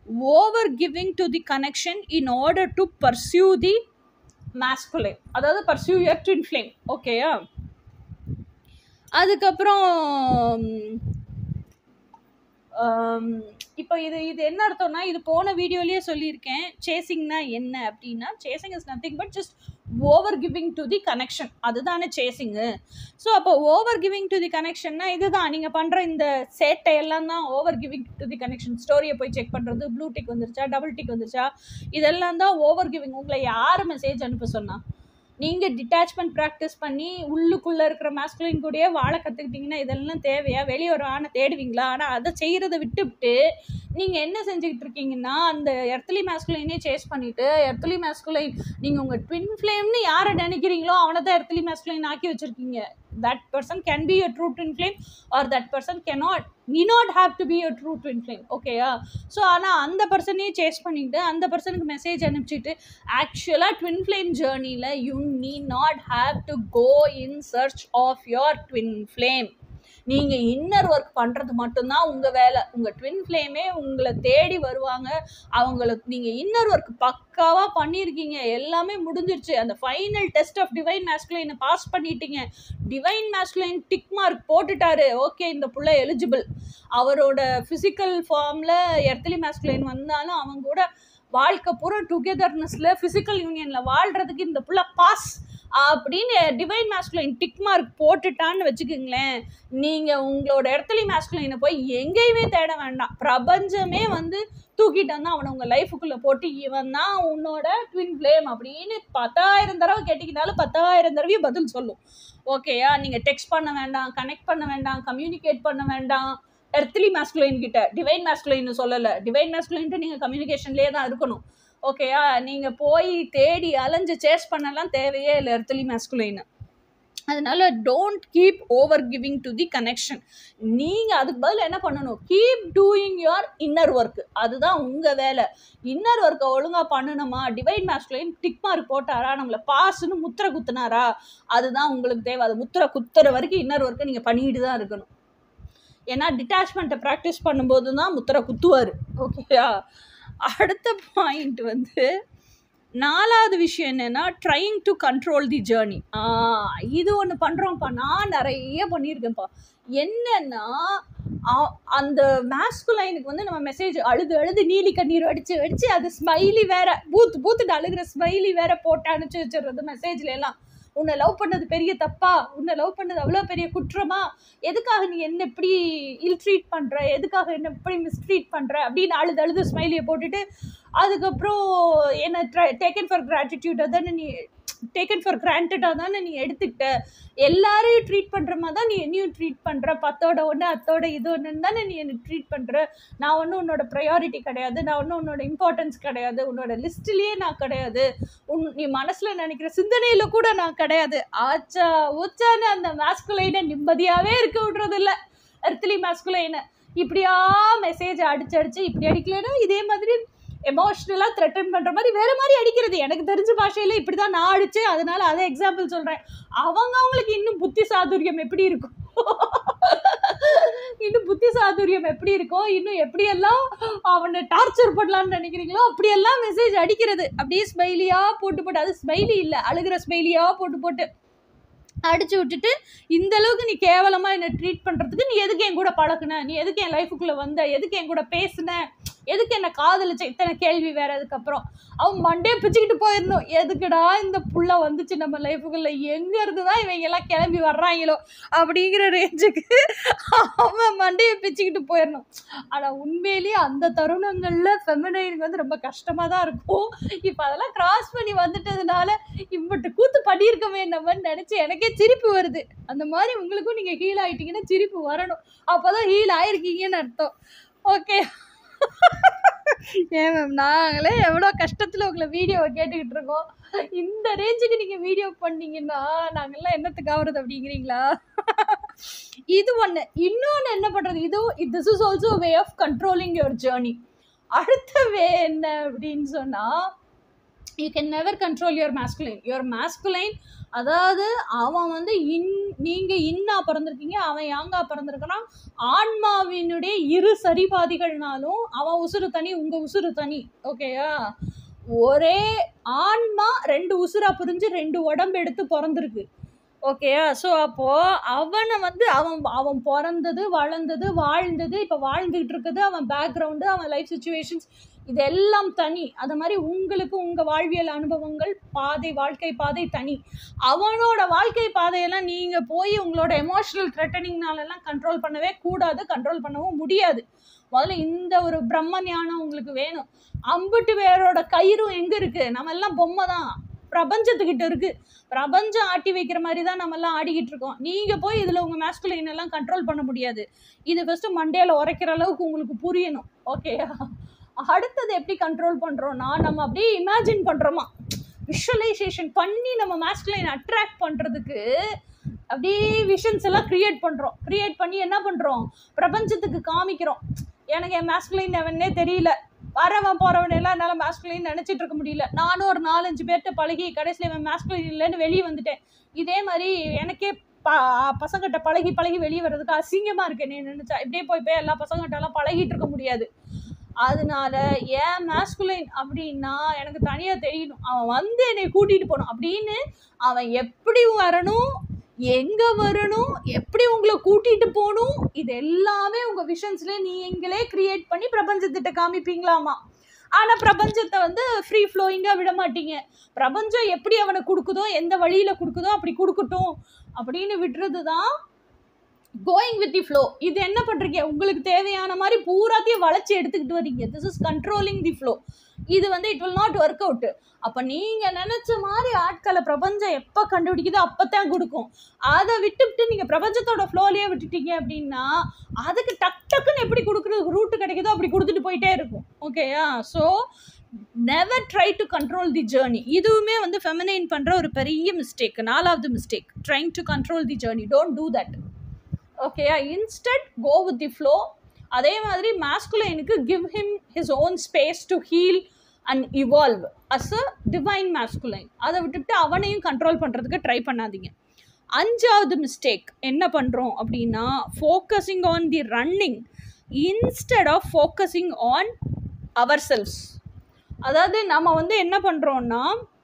over giving to the connection in order to pursue the masculine அதாவது பர்சியூ யர் ட்வின் ஃப்ளேம் ஓகேயா அதுக்கப்புறம் இப்போ இது இது என்ன அர்த்தம்னா இது போன வீடியோலயே சொல்லியிருக்கேன் சேசிங்னா என்ன அப்படின்னா chasing is nothing but just over giving to the connection அதுதானே சேசிங்கு ஸோ அப்போ ஓவர் கிவிங் டு தி கனெக்ஷன்னா இதுதான் நீங்கள் பண்ணுற இந்த சேட்டை எல்லாம் தான் over giving to the connection ஸ்டோரியை போய் செக் பண்ணுறது ப்ளூ டிக் வந்துருச்சா டபுள் டிக் வந்துருச்சா இதெல்லாம் தான் ஓவர் கிவிங் உங்களை யார் மெசேஜ் அனுப்ப சொன்னா நீங்கள் டிட்டாச்மெண்ட் ப்ராக்டிஸ் பண்ணி உள்ளுக்குள்ளே இருக்கிற மேஸ்குலின் கூடயே வாழ கற்றுக்கிட்டிங்கன்னா இதெல்லாம் தேவையா வெளியே ஒரு ஆணை தேடுவீங்களா ஆனால் அதை செய்கிறத விட்டுவிட்டு நீங்கள் என்ன செஞ்சுக்கிட்டு இருக்கீங்கன்னா அந்த எர்த்லி மேஸ்குலைனே சேஸ் பண்ணிவிட்டு எர்த்லி மேஸ்குலைன் நீங்கள் உங்கள் ட்வின் ஃப்ளேம்னு யாரை நினைக்கிறீங்களோ அவனை தான் எர்த்லி மேஸ்குலைன் ஆக்கி வச்சுருக்கீங்க that person can be a true twin flame or that person cannot need not have to be a true twin flame ஓகேயா ஸோ ஆனால் அந்த பர்சனையும் சேஸ் பண்ணிட்டு அந்த பர்சனுக்கு மெசேஜ் அனுப்பிச்சிட்டு ஆக்சுவலாக ட்வின் ஃப்ளேம் ஜேர்னியில் you need not have to go in search of your twin flame நீங்கள் இன்னர் ஒர்க் பண்ணுறது மட்டும்தான் உங்கள் வேலை உங்கள் ட்வின் ஃப்ளேமே உங்களை தேடி வருவாங்க அவங்களுக்கு நீங்கள் இன்னர் ஒர்க் பக்காவாக பண்ணியிருக்கீங்க எல்லாமே முடிஞ்சிருச்சு அந்த ஃபைனல் டெஸ்ட் ஆஃப் டிவைன் மேஸ்குலைனை பாஸ் பண்ணிட்டீங்க டிவைன் மேஸ்குலைன் டிக் மார்க் போட்டுட்டாரு ஓகே இந்த புள்ள எலிஜிபிள் அவரோட ஃபிசிக்கல் ஃபார்மில் எர்த்தலி மேஸ்குலைன் வந்தாலும் அவங்க கூட வாழ்க்கை பூரா டுகெதர்னஸில் ஃபிசிக்கல் யூனியனில் வாழ்கிறதுக்கு இந்த புள்ள பாஸ் அப்படின்னு டிவைன் மேஸ்குலைன் டிக் மார்க் போட்டுட்டான்னு வச்சுக்கோங்களேன் நீங்கள் உங்களோட இடத்துலையும் மேஸ்குலைனை போய் எங்கேயுமே தேட வேண்டாம் பிரபஞ்சமே வந்து தூக்கிட்டு வந்து அவனை உங்கள் லைஃபுக்குள்ளே போட்டு இவன் தான் உன்னோட ட்வின் ஃப்ளேம் அப்படின்னு பத்தாயிரம் தடவை கேட்டிங்கனாலும் பத்தாயிரம் தடவையும் பதில் சொல்லும் ஓகேயா நீங்கள் டெக்ஸ்ட் பண்ண வேண்டாம் கனெக்ட் பண்ண வேண்டாம் கம்யூனிகேட் பண்ண வேண்டாம் எர்த்லி மேஸ்குலைன் கிட்ட டிவைன் மேஸ்குலைன் சொல்லலை டிவைன் மேஸ்குலைன்ட்டு நீங்கள் கம்யூனிகேஷன்லேயே தான் இருக்கணும் ஓகேயா நீங்கள் போய் தேடி அலைஞ்சு சேஸ் பண்ணலாம் தேவையே இல்லை எர்த்லி மேஸ்குலைன் அதனால don't keep over giving to the connection நீங்கள் அதுக்கு பதில் என்ன பண்ணணும் keep doing your inner work அதுதான் உங்கள் வேலை இன்னர் ஒர்க்கை ஒழுங்காக பண்ணணுமா டிவைன் மாஸ்குலைன் டிக் மார்க் போட்டாரா நம்மளை பாஸ்ன்னு முத்திரை குத்துனாரா அதுதான் உங்களுக்கு தேவை அது முத்திரை குத்துற வரைக்கும் இன்னர் ஒர்க்கை நீங்கள் பண்ணிட்டு தான் இருக்கணும் ஏன்னா டிட்டாச்மெண்ட்டை ப்ராக்டிஸ் பண்ணும்போது தான் முத்திரை குத்துவார் ஓகேயா அடுத்த பாயிண்ட் வந்து நாலாவது விஷயம் என்னென்னா trying to control the journey இது ஒன்று பண்ணுறோம்ப்பா நான் நிறைய பண்ணியிருக்கேன்ப்பா என்னன்னா அ- அந்த மேஸ்குலைனுக்கு வந்து நம்ம மெசேஜ் அழுது அழுது நீலி கண்ணீர் அடிச்சு அடிச்சு அது ஸ்மைலி வேற பூத்து பூத்துட்டு அழுகிற ஸ்மைலி வேற போட்டு அனுப்பிச்சு வச்சிடுறது மெசேஜ்ல எல்லாம் உன்னை லவ் பண்ணது பெரிய தப்பா உன்னை லவ் பண்ணது அவ்வளோ பெரிய குற்றமா எதுக்காக நீ என்ன இப்படி இல் ட்ரீட் பண்ணுற எதுக்காக என்ன இப்படி மிஸ்ட்ரீட் பண்ணுற அப்படின்னு அழுது அழுது ஸ்மைலியை போட்டுட்டு அதுக்கப்புறம் என்ன டேக்கன் ஃபார் கிராட்டிடியூடாக தானே நீ டேக்கன் ஃபார் கிராண்டடாக தானே நீ எடுத்துக்கிட்ட எல்லாரையும் ட்ரீட் பண்ணுற மாதிரி தான் நீ என்னையும் ட்ரீட் பண்ணுற பத்தோட ஒன்று அத்தோட இது ஒன்றுன்னு தானே நீ என்னை ட்ரீட் பண்ணுற நான் ஒன்றும் உன்னோட ப்ரையாரிட்டி கிடையாது நான் ஒன்றும் உன்னோட இம்பார்ட்டன்ஸ் கிடையாது உன்னோட லிஸ்ட்லேயே நான் கிடையாது உன் நீ மனசில் நினைக்கிற சிந்தனையில் கூட நான் கிடையாது ஆச்சா ஊச்சான்னு அந்த மேஸ்குலைனை நிம்மதியாகவே இருக்க விடுறது இல்லை எர்த்லி மேஸ்குலைனை இப்படியா மெசேஜ் அடிச்சு அடிச்சு இப்படி அடிக்கலைன்னா இதே மாதிரி எமோஷ்னலாக த்ரெட்டன் பண்ணுற மாதிரி வேற மாதிரி அடிக்கிறது எனக்கு தெரிஞ்ச பாஷையில் இப்படி தான் நான் அடிச்சு அதனால அதை எக்ஸாம்பிள் சொல்கிறேன் அவங்க அவங்களுக்கு இன்னும் புத்தி சாதுரியம் எப்படி இருக்கும் இன்னும் புத்தி சாதுரியம் எப்படி இருக்கோ இன்னும் எப்படியெல்லாம் அவனை டார்ச்சர் பண்ணலாம்னு நினைக்கிறீங்களோ அப்படியெல்லாம் மெசேஜ் அடிக்கிறது அப்படியே ஸ்மைலியா போட்டு போட்டு அது ஸ்மைலி இல்லை அழுகிற ஸ்மைலியா போட்டு போட்டு அடிச்சு விட்டுட்டு இந்த அளவுக்கு நீ கேவலமா என்னை ட்ரீட் பண்றதுக்கு நீ எதுக்கு என் கூட பழகுன நீ எதுக்கு என் லைஃபுக்குள்ள வந்த எதுக்கு என் கூட பேசுன எதுக்கு என்ன காதலிச்ச இத்தனை கேள்வி வேற அதுக்கப்புறம் அவன் மண்டே பிச்சுக்கிட்டு போயிடணும் எதுக்குடா இந்த புள்ள வந்துச்சு நம்ம லைஃபுக்குள்ள எங்க இருந்து தான் இவங்க எல்லாம் கிளம்பி வர்றாங்களோ அப்படிங்கிற ரேஞ்சுக்கு அவன் மண்டையை பிச்சுக்கிட்டு போயிடணும் ஆனா உண்மையிலேயே அந்த தருணங்கள்ல ஃபெமினைனுக்கு வந்து ரொம்ப கஷ்டமா தான் இருக்கும் இப்போ அதெல்லாம் கிராஸ் பண்ணி வந்துட்டதுனால இம்பட்டு கூத்து பண்ணியிருக்கவே நம்மன்னு நினைச்சு எனக்கே சிரிப்பு வருது அந்த மாதிரி உங்களுக்கும் நீங்க ஹீல் ஆயிட்டீங்கன்னா சிரிப்பு வரணும் அப்பதான் ஹீல் ஆயிருக்கீங்கன்னு அர்த்தம் ஓகே ஏன் மேம் நாங்களே எவ்வளோ கஷ்டத்தில் உங்களை வீடியோவை கேட்டுக்கிட்டு இருக்கோம் இந்த ரேஞ்சுக்கு நீங்கள் வீடியோ பண்ணீங்கன்னா நாங்கள்லாம் என்னத்துக்கு ஆகுறது அப்படிங்கிறீங்களா இது ஒன்று இன்னொன்று என்ன பண்ணுறது இது this is also way of controlling your journey அடுத்த வே என்ன அப்படின்னு சொன்னால் you can never control your masculine your masculine அதாவது அவன் வந்து இன் நீங்கள் இன்னா பிறந்திருக்கீங்க அவன் யாங்கா பிறந்திருக்கிறான் ஆன்மாவினுடைய இரு சரிபாதிகள்னாலும் அவன் உசுறு தனி உங்கள் உசுறு தனி ஓகேயா ஒரே ஆன்மா ரெண்டு உசுரா பிரிஞ்சு ரெண்டு உடம்பு எடுத்து பிறந்திருக்கு ஓகேயா ஸோ அப்போ அவனை வந்து அவன் அவன் பிறந்தது வளர்ந்தது வாழ்ந்தது இப்போ வாழ்ந்துகிட்டு இருக்குது அவன் பேக்ரவுண்டு அவன் லைஃப் சுச்சுவேஷன்ஸ் இதெல்லாம் தனி அது மாதிரி உங்களுக்கு உங்கள் வாழ்வியல் அனுபவங்கள் பாதை வாழ்க்கை பாதை தனி அவனோட வாழ்க்கை பாதையெல்லாம் நீங்கள் போய் உங்களோட எமோஷனல் த்ரெட்டனிங்னாலெல்லாம் கண்ட்ரோல் பண்ணவே கூடாது கண்ட்ரோல் பண்ணவும் முடியாது முதல்ல இந்த ஒரு பிரம்ம ஞானம் உங்களுக்கு வேணும் அம்புட்டு பேரோட கயிறும் எங்கே இருக்குது நம்ம எல்லாம் பொம்மை தான் பிரபஞ்சத்துக்கிட்ட இருக்கு பிரபஞ்சம் ஆட்டி வைக்கிற மாதிரி தான் நம்ம எல்லாம் ஆடிக்கிட்டு இருக்கோம் நீங்க போய் இதுல உங்க மேஸ்குலைன் எல்லாம் கண்ட்ரோல் பண்ண முடியாது இது ஃபர்ஸ்ட் மண்டேல உரைக்கிற அளவுக்கு உங்களுக்கு புரியணும் ஓகேயா அடுத்தது எப்படி கண்ட்ரோல் பண்றோம்னா நம்ம அப்படியே இமேஜின் பண்றோமா விஷுவலைசேஷன் பண்ணி நம்ம மேஸ்குலைன் அட்ராக்ட் பண்றதுக்கு அப்படியே விஷன்ஸ் எல்லாம் கிரியேட் பண்றோம் கிரியேட் பண்ணி என்ன பண்றோம் பிரபஞ்சத்துக்கு காமிக்கிறோம் எனக்கு என் மேஸ்குலைன் அவனே தெரியல வரவன் போறவன் எல்லாம் என்னால் மேஸ்குலின் நினச்சிட்டு இருக்க முடியல நானும் ஒரு நாலஞ்சு பேர்கிட்ட பழகி கடைசியில் இவன் மேஸ்குலின் இல்லைன்னு வெளியே வந்துட்டேன் இதே மாதிரி எனக்கே ப பசங்கிட்ட பழகி பழகி வெளியே வர்றதுக்கு அசிங்கமாக இருக்கு நீ நினச்சா இப்படியே போய் போய் எல்லா பசங்கிட்டலாம் பழகிட்டு இருக்க முடியாது அதனால ஏன் மேஸ்குலைன் அப்படின்னா எனக்கு தனியாக தெரியணும் அவன் வந்து என்னை கூட்டிகிட்டு போகணும் அப்படின்னு அவன் எப்படி வரணும் எங்கே வரணும் எப்படி உங்களை கூட்டிகிட்டு போகணும் இது எல்லாமே உங்கள் விஷன்ஸ்ல நீங்களே கிரியேட் பண்ணி பிரபஞ்சத்திட்ட காமிப்பீங்களாமா ஆனால் பிரபஞ்சத்தை வந்து ஃப்ரீ ஃப்ளோயிங்காக விட மாட்டீங்க பிரபஞ்சம் எப்படி அவனை கொடுக்குதோ எந்த வழியில் கொடுக்குதோ அப்படி கொடுக்கட்டும் அப்படின்னு விடுறது தான் கோயிங் வித் தி ஃப்ளோ இது என்ன பண்ணுறீங்க உங்களுக்கு தேவையான மாதிரி பூராத்தையும் வளைச்சி எடுத்துக்கிட்டு வரீங்க this is controlling the flow இது வந்து it will not work out அப்போ நீங்கள் நினச்ச மாதிரி ஆட்களை பிரபஞ்சம் எப்போ கண்டுபிடிக்குதோ அப்போ தான் கொடுக்கும் அதை விட்டுவிட்டு நீங்கள் பிரபஞ்சத்தோட ஃப்ளோலேயே விட்டுட்டீங்க அப்படின்னா அதுக்கு டக் டக்குன்னு எப்படி கொடுக்குறது ரூட்டு கிடைக்குதோ அப்படி கொடுத்துட்டு போயிட்டே இருக்கும் ஓகேயா so never try to control the journey இதுவுமே வந்து ஃபெமினைன் பண்ணுற ஒரு பெரிய மிஸ்டேக் நாலாவது mistake trying to control the journey don't do that ஓகேயா instead go with the flow அதே மாதிரி மாஸ்குலைனுக்கு give him his own space to heal and evolve as a divine masculine அதை விட்டுட்டு அவனையும் கண்ட்ரோல் பண்ணுறதுக்கு ட்ரை பண்ணாதீங்க அஞ்சாவது மிஸ்டேக் என்ன பண்ணுறோம் அப்படின்னா focusing on the running instead of focusing on ourselves அதாவது நம்ம வந்து என்ன பண்ணுறோன்னா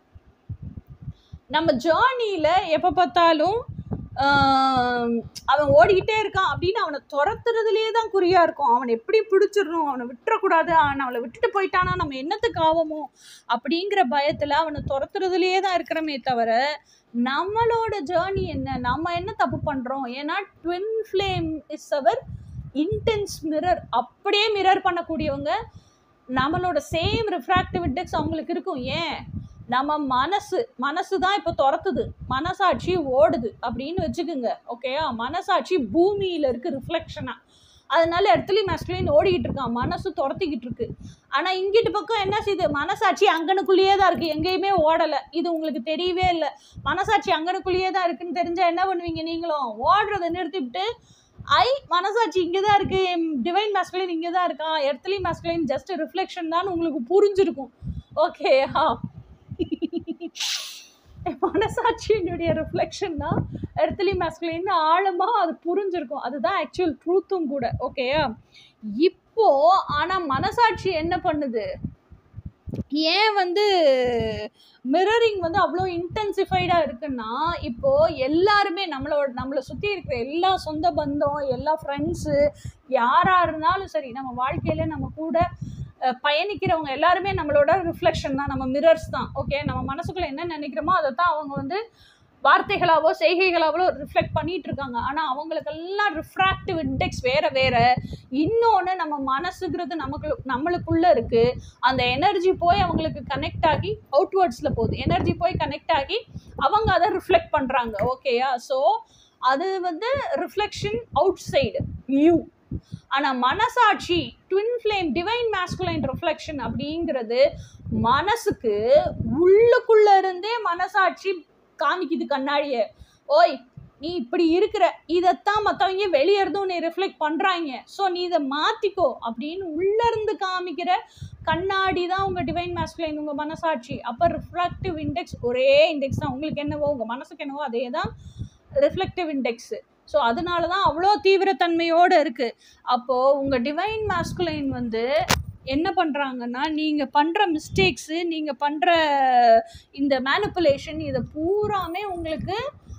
நம்ம ஜேர்னியில் எப்போ பார்த்தாலும் அவன் ஓடிக்கிட்டே இருக்கான் அப்படின்னு அவனை துரத்துறதுலேயே தான் குறியா இருக்கும் அவனை எப்படி பிடிச்சிடணும் அவனை விட்டுறக்கூடாது அவனை அவளை விட்டுட்டு போயிட்டானா நம்ம என்னத்துக்கு ஆவோமோ அப்படிங்கிற பயத்தில் அவனை துரத்துறதுலேயே தான் இருக்கிறமே தவிர நம்மளோட ஜேர்னி என்ன நம்ம என்ன தப்பு பண்ணுறோம் ஏன்னா twin flame is our intense mirror அப்படியே மிரர் பண்ணக்கூடியவங்க நம்மளோட சேம் ரிஃப்ராக்டிவ் இண்டெக்ஸ் அவங்களுக்கு இருக்கும் ஏன் நம்ம மனசு மனசு தான் இப்போ துரத்துது மனசாட்சி ஓடுது அப்படின்னு வச்சுக்கோங்க ஓகேயா மனசாட்சி பூமியில் இருக்கு ரிஃப்ளெக்ஷனாக அதனால இடத்துலையும் மேஸ்குலின் ஓடிக்கிட்டு இருக்கான் மனசு துரத்திக்கிட்டு இருக்கு ஆனால் இங்கிட்டு பக்கம் என்ன செய்யுது மனசாட்சி அங்கனுக்குள்ளேயே தான் இருக்குது எங்கேயுமே ஓடலை இது உங்களுக்கு தெரியவே இல்லை மனசாட்சி அங்கனுக்குள்ளேயே தான் இருக்குன்னு தெரிஞ்சால் என்ன பண்ணுவீங்க நீங்களும் ஓடுறதை நிறுத்திவிட்டு ஐ மனசாட்சி இங்கே தான் இருக்குது டிவைன் மேஸ்குலின் இங்கே தான் இருக்கான் எர்த்லி மேஸ்குலின் ஜஸ்ட் ரிஃப்ளெக்ஷன் தான் உங்களுக்கு புரிஞ்சிருக்கும் ஓகேயா மனசாட்சியினுடைய ரிஃப்ளெக்ஷன் தான் எர்த்லி மேஸ்குலின் ஆழமாக அது புரிஞ்சிருக்கும் அதுதான் ஆக்சுவல் ட்ரூத்தும் கூட ஓகேயா இப்போ ஆனால் மனசாட்சி என்ன பண்ணுது ஏன் வந்து மிரரிங் வந்து அவ்வளோ இன்டென்சிஃபைடாக இருக்குன்னா இப்போது எல்லாருமே நம்மளோட நம்மளை சுற்றி இருக்கிற எல்லா சொந்த பந்தம் எல்லா ஃப்ரெண்ட்ஸு யாராக இருந்தாலும் சரி நம்ம வாழ்க்கையில் நம்ம கூட பயணிக்கிறவங்க எல்லாருமே நம்மளோட ரிஃப்ளெக்ஷன் தான் நம்ம மிரர்ஸ் தான் ஓகே நம்ம மனசுக்குள்ளே என்ன நினைக்கிறோமோ அதை தான் அவங்க வந்து வார்த்தைகளாவோ செய்கைகளாவோ ரிஃப்ளெக்ட் பண்ணிட்டு இருக்காங்க ஆனால் அவங்களுக்கெல்லாம் ரிஃப்ராக்டிவ் இண்டெக்ஸ் வேற வேற இன்னொன்று நம்ம மனசுங்கிறது நமக்கு நம்மளுக்குள்ள இருக்கு அந்த எனர்ஜி போய் அவங்களுக்கு கனெக்ட் ஆகி அவுட்வேர்ட்ஸில் போகுது எனர்ஜி போய் கனெக்ட் ஆகி அவங்க அதை ரிஃப்ளெக்ட் பண்ணுறாங்க ஓகேயா ஸோ அது வந்து ரிஃப்ளெக்ஷன் அவுட் சைடு யூ ஆனால் மனசாட்சி twin flame divine masculine reflection அப்படிங்கிறது மனசுக்கு உள்ளுக்குள்ள இருந்தே மனசாட்சி காமிக்குது கண்ணாடியை ஓய் நீ இப்படி இருக்கிற இதைத்தான் மற்றவங்க வெளியே இருந்தும் உன்னை ரிஃப்ளெக்ட் பண்ணுறாங்க ஸோ நீ இதை மாற்றிக்கோ அப்படின்னு உள்ளேருந்து காமிக்கிற கண்ணாடி தான் உங்கள் டிவைன் மேஸ்குலைன் உங்கள் மனசாட்சி அப்போ ரிஃப்ளெக்டிவ் இண்டெக்ஸ் ஒரே இண்டெக்ஸ் தான் உங்களுக்கு என்னவோ உங்கள் மனசுக்கு என்னவோ அதே தான் ரிஃப்ளெக்டிவ் இண்டெக்ஸு ஸோ அதனால தான் அவ்வளோ தீவிரத்தன்மையோடு இருக்குது அப்போது உங்கள் டிவைன் மாஸ்குலைன் வந்து என்ன பண்ணுறாங்கன்னா நீங்கள் பண்ணுற மிஸ்டேக்ஸு நீங்கள் பண்ணுற இந்த மேனிப்புலேஷன் இதை பூராமே உங்களுக்கு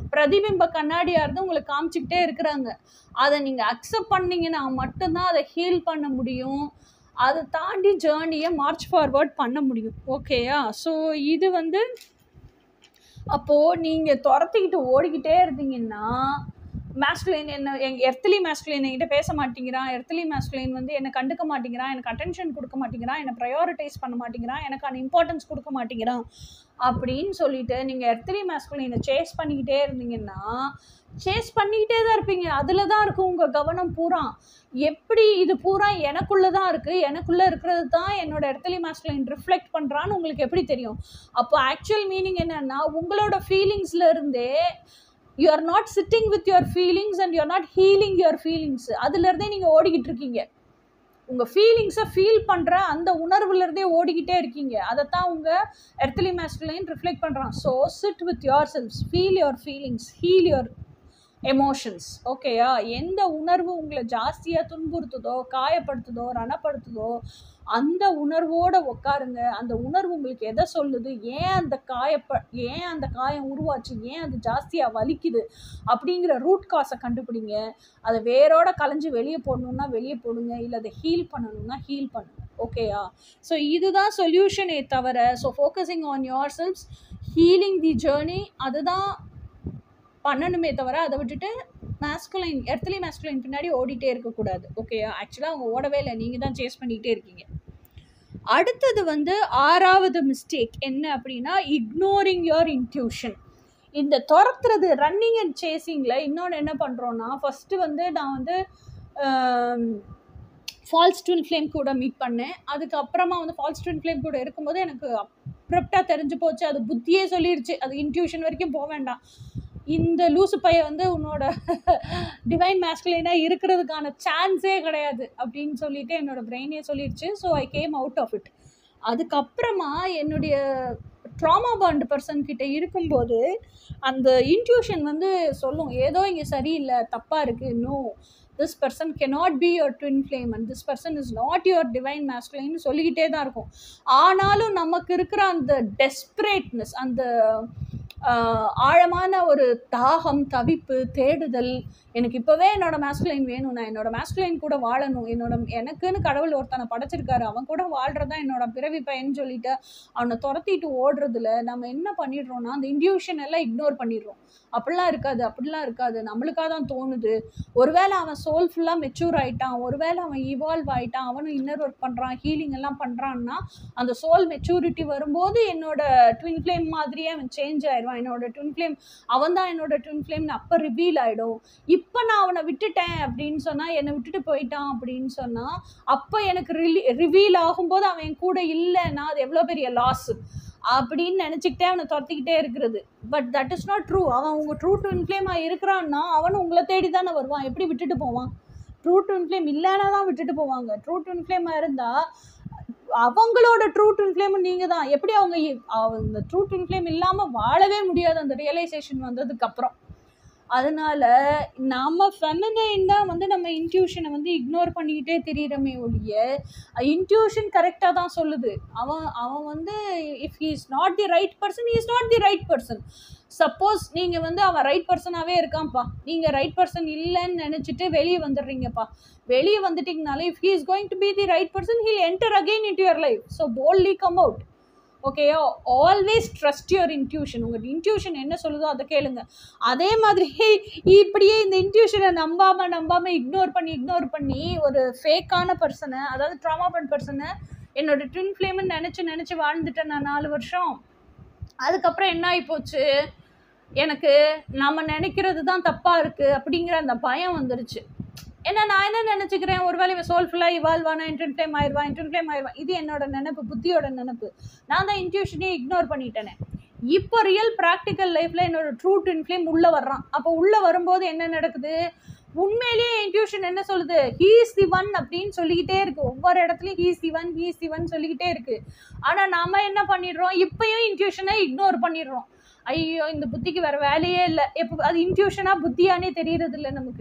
பிரதிபிம்ப கண்ணாடியாக இருந்து உங்களுக்கு காமிச்சிக்கிட்டே இருக்கிறாங்க அதை நீங்கள் அக்செப்ட் பண்ணீங்கன்னா மட்டும்தான் அதை ஹீல் பண்ண முடியும் அதை தாண்டி ஜேர்னியை மார்ச் ஃபார்வர்ட் பண்ண முடியும் ஓகேயா ஸோ இது வந்து அப்போது நீங்கள் துரத்திக்கிட்டு ஓடிக்கிட்டே இருந்தீங்கன்னா மேஸ்குலைன் என்ன எங்கள் எர்த்லி மேஸ்குலைன் என்கிட்ட பேச மாட்டேங்கிறான் எர்த்லி மேஸ்குலைன் வந்து என்னை கண்டுக்க மாட்டேங்கிறான் எனக்கு அட்டென்ஷன் கொடுக்க மாட்டேங்கிறான் என்னை ப்ரையாரிட்டைஸ் பண்ண மாட்டேங்கிறான் எனக்கான இம்பார்ட்டன்ஸ் கொடுக்க மாட்டேங்கிறான் அப்படின்னு சொல்லிட்டு நீங்கள் எர்த்லி மேஸ்குலைனை சேஸ் பண்ணிக்கிட்டே இருந்தீங்கன்னா சேஸ் பண்ணிக்கிட்டே தான் இருப்பீங்க அதில் தான் இருக்கும் உங்கள் கவனம் பூரா எப்படி இது பூரா எனக்குள்ளே தான் இருக்குது எனக்குள்ளே இருக்கிறது தான் என்னோட இடத்துல மாஸ்குலைன் ரிஃப்ளெக்ட் பண்ணுறான்னு உங்களுக்கு எப்படி தெரியும் அப்போ ஆக்சுவல் மீனிங் என்னன்னா உங்களோட ஃபீலிங்ஸ்ல இருந்தே you are not sitting with your feelings and you are not healing your feelings அதுலேருந்தே நீங்கள் ஓடிக்கிட்டு இருக்கீங்க உங்கள் ஃபீலிங்ஸை ஃபீல் பண்ணுற அந்த உணர்வுலேருந்தே ஓடிக்கிட்டே இருக்கீங்க அதைத்தான் உங்கள் எர்த்லி மேஸ்குலைன் ரிஃப்ளெக்ட் பண்ணுறான் so sit with yourselves feel your feelings heal your emotions ஓகேயா எந்த உணர்வு உங்களை ஜாஸ்தியாக துன்புறுத்துதோ காயப்படுத்துதோ ரணப்படுத்துதோ அந்த உணர்வோட உட்காருங்க அந்த உணர்வு உங்களுக்கு எதை சொல்லுது ஏன் அந்த காயப்ப ஏன் அந்த காயம் உருவாச்சு ஏன் அது ஜாஸ்தியாக வலிக்குது அப்படிங்கிற ரூட் காஸை கண்டுபிடிங்க அதை வேரோட கலைஞ்சு வெளியே போடணுன்னா வெளியே போடுங்க இல்லை அதை ஹீல் பண்ணணும்னா ஹீல் பண்ணுங்க ஓகேயா ஸோ இதுதான் சொல்யூஷனே தவிர so focusing on yourselves healing the journey அதுதான் பண்ணணுமே தவிர அதை விட்டுட்டு மேஸ்குலைன் எர்த்லி மேஸ்குலைன் பின்னாடி ஓடிட்டே இருக்கக்கூடாது ஓகேயா ஆக்சுவலாக அவங்க ஓடவே இல்லை நீங்கள் தான் சேஸ் பண்ணிக்கிட்டே இருக்கீங்க அடுத்தது வந்து ஆறாவது மிஸ்டேக் என்ன அப்படின்னா இக்னோரிங் யோர் இன்ட்யூஷன் இந்த துரத்துறது ரன்னிங் அண்ட் சேசிங்கில் இன்னொன்று என்ன பண்ணுறோன்னா ஃபஸ்ட்டு வந்து நான் வந்து ஃபால்ஸ் ட்வின் ஃப்ளேம் கூட மீட் பண்ணேன் அதுக்கப்புறமா வந்து ஃபால்ஸ் ட்வின் ஃப்ளேம் கூட இருக்கும்போது எனக்கு அப்ரப்டாக தெரிஞ்சு போச்சு அது புத்தியே சொல்லிடுச்சு அது இன்ட்யூஷன் வரைக்கும் போக வேண்டாம் இந்த லூசு பைய வந்து உன்னோட டிவைன் மேஸ்குலைனாக இருக்கிறதுக்கான சான்ஸே கிடையாது அப்படின்னு சொல்லிட்டு என்னோட பிரெயினே சொல்லிடுச்சு so I came out of it அதுக்கப்புறமா என்னுடைய ட்ராமா பாண்ட் பர்சன் கிட்ட இருக்கும்போது அந்த இன்ட்யூஷன் வந்து சொல்லும் ஏதோ இங்கே சரியில்லை தப்பாக இருக்குது no this person cannot be your twin flame and this person is not your divine மேஸ்குலைன்னு சொல்லிக்கிட்டே தான் இருக்கும் ஆனாலும் நமக்கு இருக்கிற அந்த டெஸ்பரேட்னஸ் அந்த ஆழமான ஒரு தாகம் தவிப்பு தேடுதல் எனக்கு இப்போவே என்னோட மேஸ்குலைன் வேணும் நான் என்னோட மேஸ்குலைன் கூட வாழணும் என்னோட எனக்குன்னு கடவுள் ஒருத்தனை படைச்சிருக்காரு அவன் கூட வாழ்றதா என்னோட பிறவி பையன் சொல்லிட்டு அவனை துரத்திட்டு ஓடுறதுல நம்ம என்ன பண்ணிடுறோம்னா அந்த இன்டியூஷன் எல்லாம் இக்னோர் பண்ணிடுறோம் அப்படிலாம் இருக்காது அப்படிலாம் இருக்காது நம்மளுக்காக தான் தோணுது ஒருவேளை அவன் சோல் ஃபுல்லாக மெச்சூர் ஆயிட்டான் ஒருவேளை அவன் இவால்வ் ஆயிட்டான் அவனும் இன்னர் ஒர்க் பண்ணுறான் ஹீலிங் எல்லாம் பண்ணுறான்னா அந்த சோல் மெச்சூரிட்டி வரும்போது என்னோட ட்வின் ஃப்ளேம் மாதிரியே அவன் சேஞ்ச் ஆயிடுவான் என்னோட ட்வின் ஃப்ளேம் அவன் தான் என்னோட ட்வின் ஃப்ளேம்னு அப்போ ரிவீல் ஆகிடும் இப்போ நான் அவனை விட்டுட்டேன் அப்படின்னு சொன்னால் என்னை விட்டுட்டு போயிட்டான் அப்படின்னு சொன்னால் அப்போ எனக்கு ரிலி ரிவீல் ஆகும்போது அவன் என் கூட இல்லைன்னா அது எவ்வளோ பெரிய லாஸ் அப்படின்னு நினச்சிக்கிட்டே அவனை துரத்திக்கிட்டே இருக்கிறது but that is not true அவன் உங்கள் ட்ரூ ட்வின் ஃப்ளேமாக இருக்கிறான்னா அவனும் உங்களை தேடி தானே வருவான் எப்படி விட்டுட்டு போவான் ட்ரூ ட்வின் ஃப்ளேம் இல்லைன்னா தான் விட்டுட்டு போவாங்க ட்ரூ ட்வின் ஃப்ளேமாக இருந்தால் அவங்களோட ட்ரூ ட்வின் ஃப்ளேம் நீங்கள் தான் எப்படி அவங்க அந்த ட்ரூ ட்வின் ஃப்ளேம் இல்லாமல் வாழவே முடியாது அந்த ரியலைசேஷன் வந்ததுக்கப்புறம் அதனால நம்ம ஃபெமினைன் தான் வந்து நம்ம இன்ட்யூஷனை வந்து இக்னோர் பண்ணிக்கிட்டே தெரியிறமே ஒழிய இன்ட்யூஷன் கரெக்டாக தான் சொல்லுது அவன் அவன் வந்து if he is not the right person is not the right person suppose நீங்கள் வந்து அவன் ரைட் பர்சனாகவே இருக்கான்ப்பா நீங்கள் ரைட் பர்சன் இல்லைன்னு நினச்சிட்டு வெளியே வந்துடுறீங்கப்பா வெளியே வந்துட்டிங்கனாலே if he is going to be the right person he'll enter again in your life so boldly come out ஓகேயா ஆல்வேஸ் ட்ரஸ்ட் யுவர் இன்ட்யூஷன் உங்கள் இன்ட்யூஷன் என்ன சொல்லுதோ அதை கேளுங்க அதே மாதிரி இப்படியே இந்த இன்ட்யூஷனை நம்பாமல் நம்பாமல் இக்னோர் பண்ணி இக்னோர் பண்ணி ஒரு ஃபேக்கான பர்சனை அதாவது ட்ராமா பண்ண பர்சனை என்னோட ட்வின் ஃப்ளேம்னு நினச்சி நினச்சி வாழ்ந்துட்டேன் நான் நாலு வருஷம் அதுக்கப்புறம் என்ன ஆகிப்போச்சு எனக்கு நம்ம நினைக்கிறது தான் தப்பாக இருக்குது அப்படிங்கிற அந்த பயம் வந்துருச்சு ஏன்னா நான் என்ன நினச்சிக்கிறேன் ஒருவேளை இவன் சோல் ஃபுல்லாக இவால்வ் ஆனா இன்டர்ன் ஃப்ளேம் ஆயிடுவான் இன்டர்ன் ஃப்ளேம் ஆயிடுவான் இது என்னோட நினப்பு புத்தியோட நினப்பு நான் தான் இன்ட்யூஷனே இக்னோர் பண்ணிட்டேனே இப்போ ரியல் ப்ராக்டிக்கல் லைஃப்பில் என்னோட ட்ரூ ட்வின் ஃப்ளேம் உள்ளே வர்றான் அப்போ உள்ளே வரும்போது என்ன நடக்குது உண்மையிலேயே இன்ட்யூஷன் என்ன சொல்லுது ஹீஸ் தி ஒன் அப்படின்னு சொல்லிக்கிட்டே இருக்கு ஒவ்வொரு இடத்துலையும் he's the one he's the one சொல்லிக்கிட்டே இருக்கு ஆனால் நாம என்ன பண்ணிடுறோம் இப்பயும் இன்ட்யூஷனை இக்னோர் பண்ணிடுறோம் ஐயோ இந்த புத்திக்கு வேற வேலையே இல்லை எப்போ அது இன்ட்யூஷனாக புத்தியானே தெரியறது இல்லை நமக்கு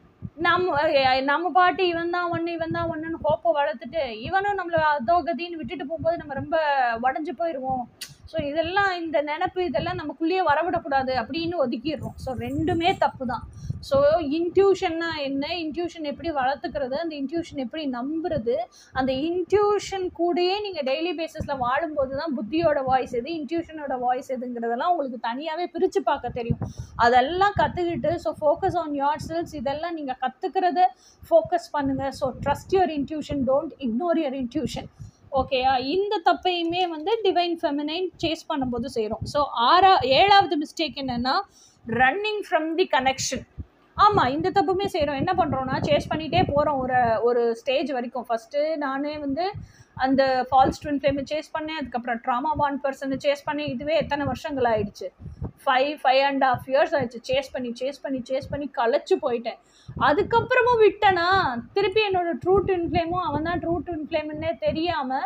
நம்ம நம்ம பாட்டு இவன் தான் ஒன்று இவன் தான் ஒன்றுன்னு ஹோப்பை வளர்த்துட்டு இவனும் நம்மளை அதோ கதின்னு விட்டுட்டு போகும்போது நம்ம ரொம்ப உடஞ்சி போயிடுவோம் ஸோ இதெல்லாம் இந்த நினப்பு இதெல்லாம் நமக்குள்ளேயே வரவிடக்கூடாது அப்படின்னு ஒதுக்கிடுறோம் ஸோ ரெண்டுமே தப்பு தான் ஸோ இன்ட்யூஷன்னா என்ன இன்ட்யூஷன் எப்படி வளர்த்துக்கிறது அந்த இன்ட்யூஷன் எப்படி நம்புறது அந்த இன்ட்யூஷன் கூடயே நீங்கள் டெய்லி பேசிஸில் வாழும்போது தான் புத்தியோட வாய்ஸ் எது இன்ட்யூஷனோட வாய்ஸ் எதுங்கிறதெல்லாம் உங்களுக்கு தனியாகவே பிரித்து பார்க்க தெரியும் அதெல்லாம் கற்றுக்கிட்டு so focus on yourselves இதெல்லாம் நீங்கள் கற்றுக்கிறத ஃபோக்கஸ் பண்ணுங்கள் so trust your intuition don't ignore your intuition ஓகேயா இந்த தப்பையுமே வந்து டிவைன் ஃபெமினைன் சேஸ் பண்ணும்போது செய்கிறோம் ஸோ ஆறா ஏழாவது மிஸ்டேக் என்னென்னா ரன்னிங் ஃப்ரம் தி கனெக்ஷன் ஆமாம் இந்த தப்புமே செய்கிறோம் என்ன பண்ணுறோன்னா சேஸ் பண்ணிகிட்டே போகிறோம் ஒரு ஒரு ஸ்டேஜ் வரைக்கும் ஃபஸ்ட்டு நானே வந்து அந்த ஃபால்ஸ் ட்வின் ஃப்ளேமை சேஸ் பண்ணேன் அதுக்கப்புறம் ட்ராமா பாண்ட் பர்சனை சேஸ் பண்ணி இதுவே எத்தனை வருஷங்கள் ஆயிடுச்சு five five and half years ஆயிடுச்சு சேஸ் பண்ணி சேஸ் பண்ணி சேஸ் பண்ணி களைச்சு போயிட்டேன் அதுக்கப்புறமும் விட்டனா திருப்பி என்னோட ட்ரூ ட்வின் ஃப்ளேமும் அவன் தான் ட்ரூ ட்வின் ஃப்ளேம்னே தெரியாமல்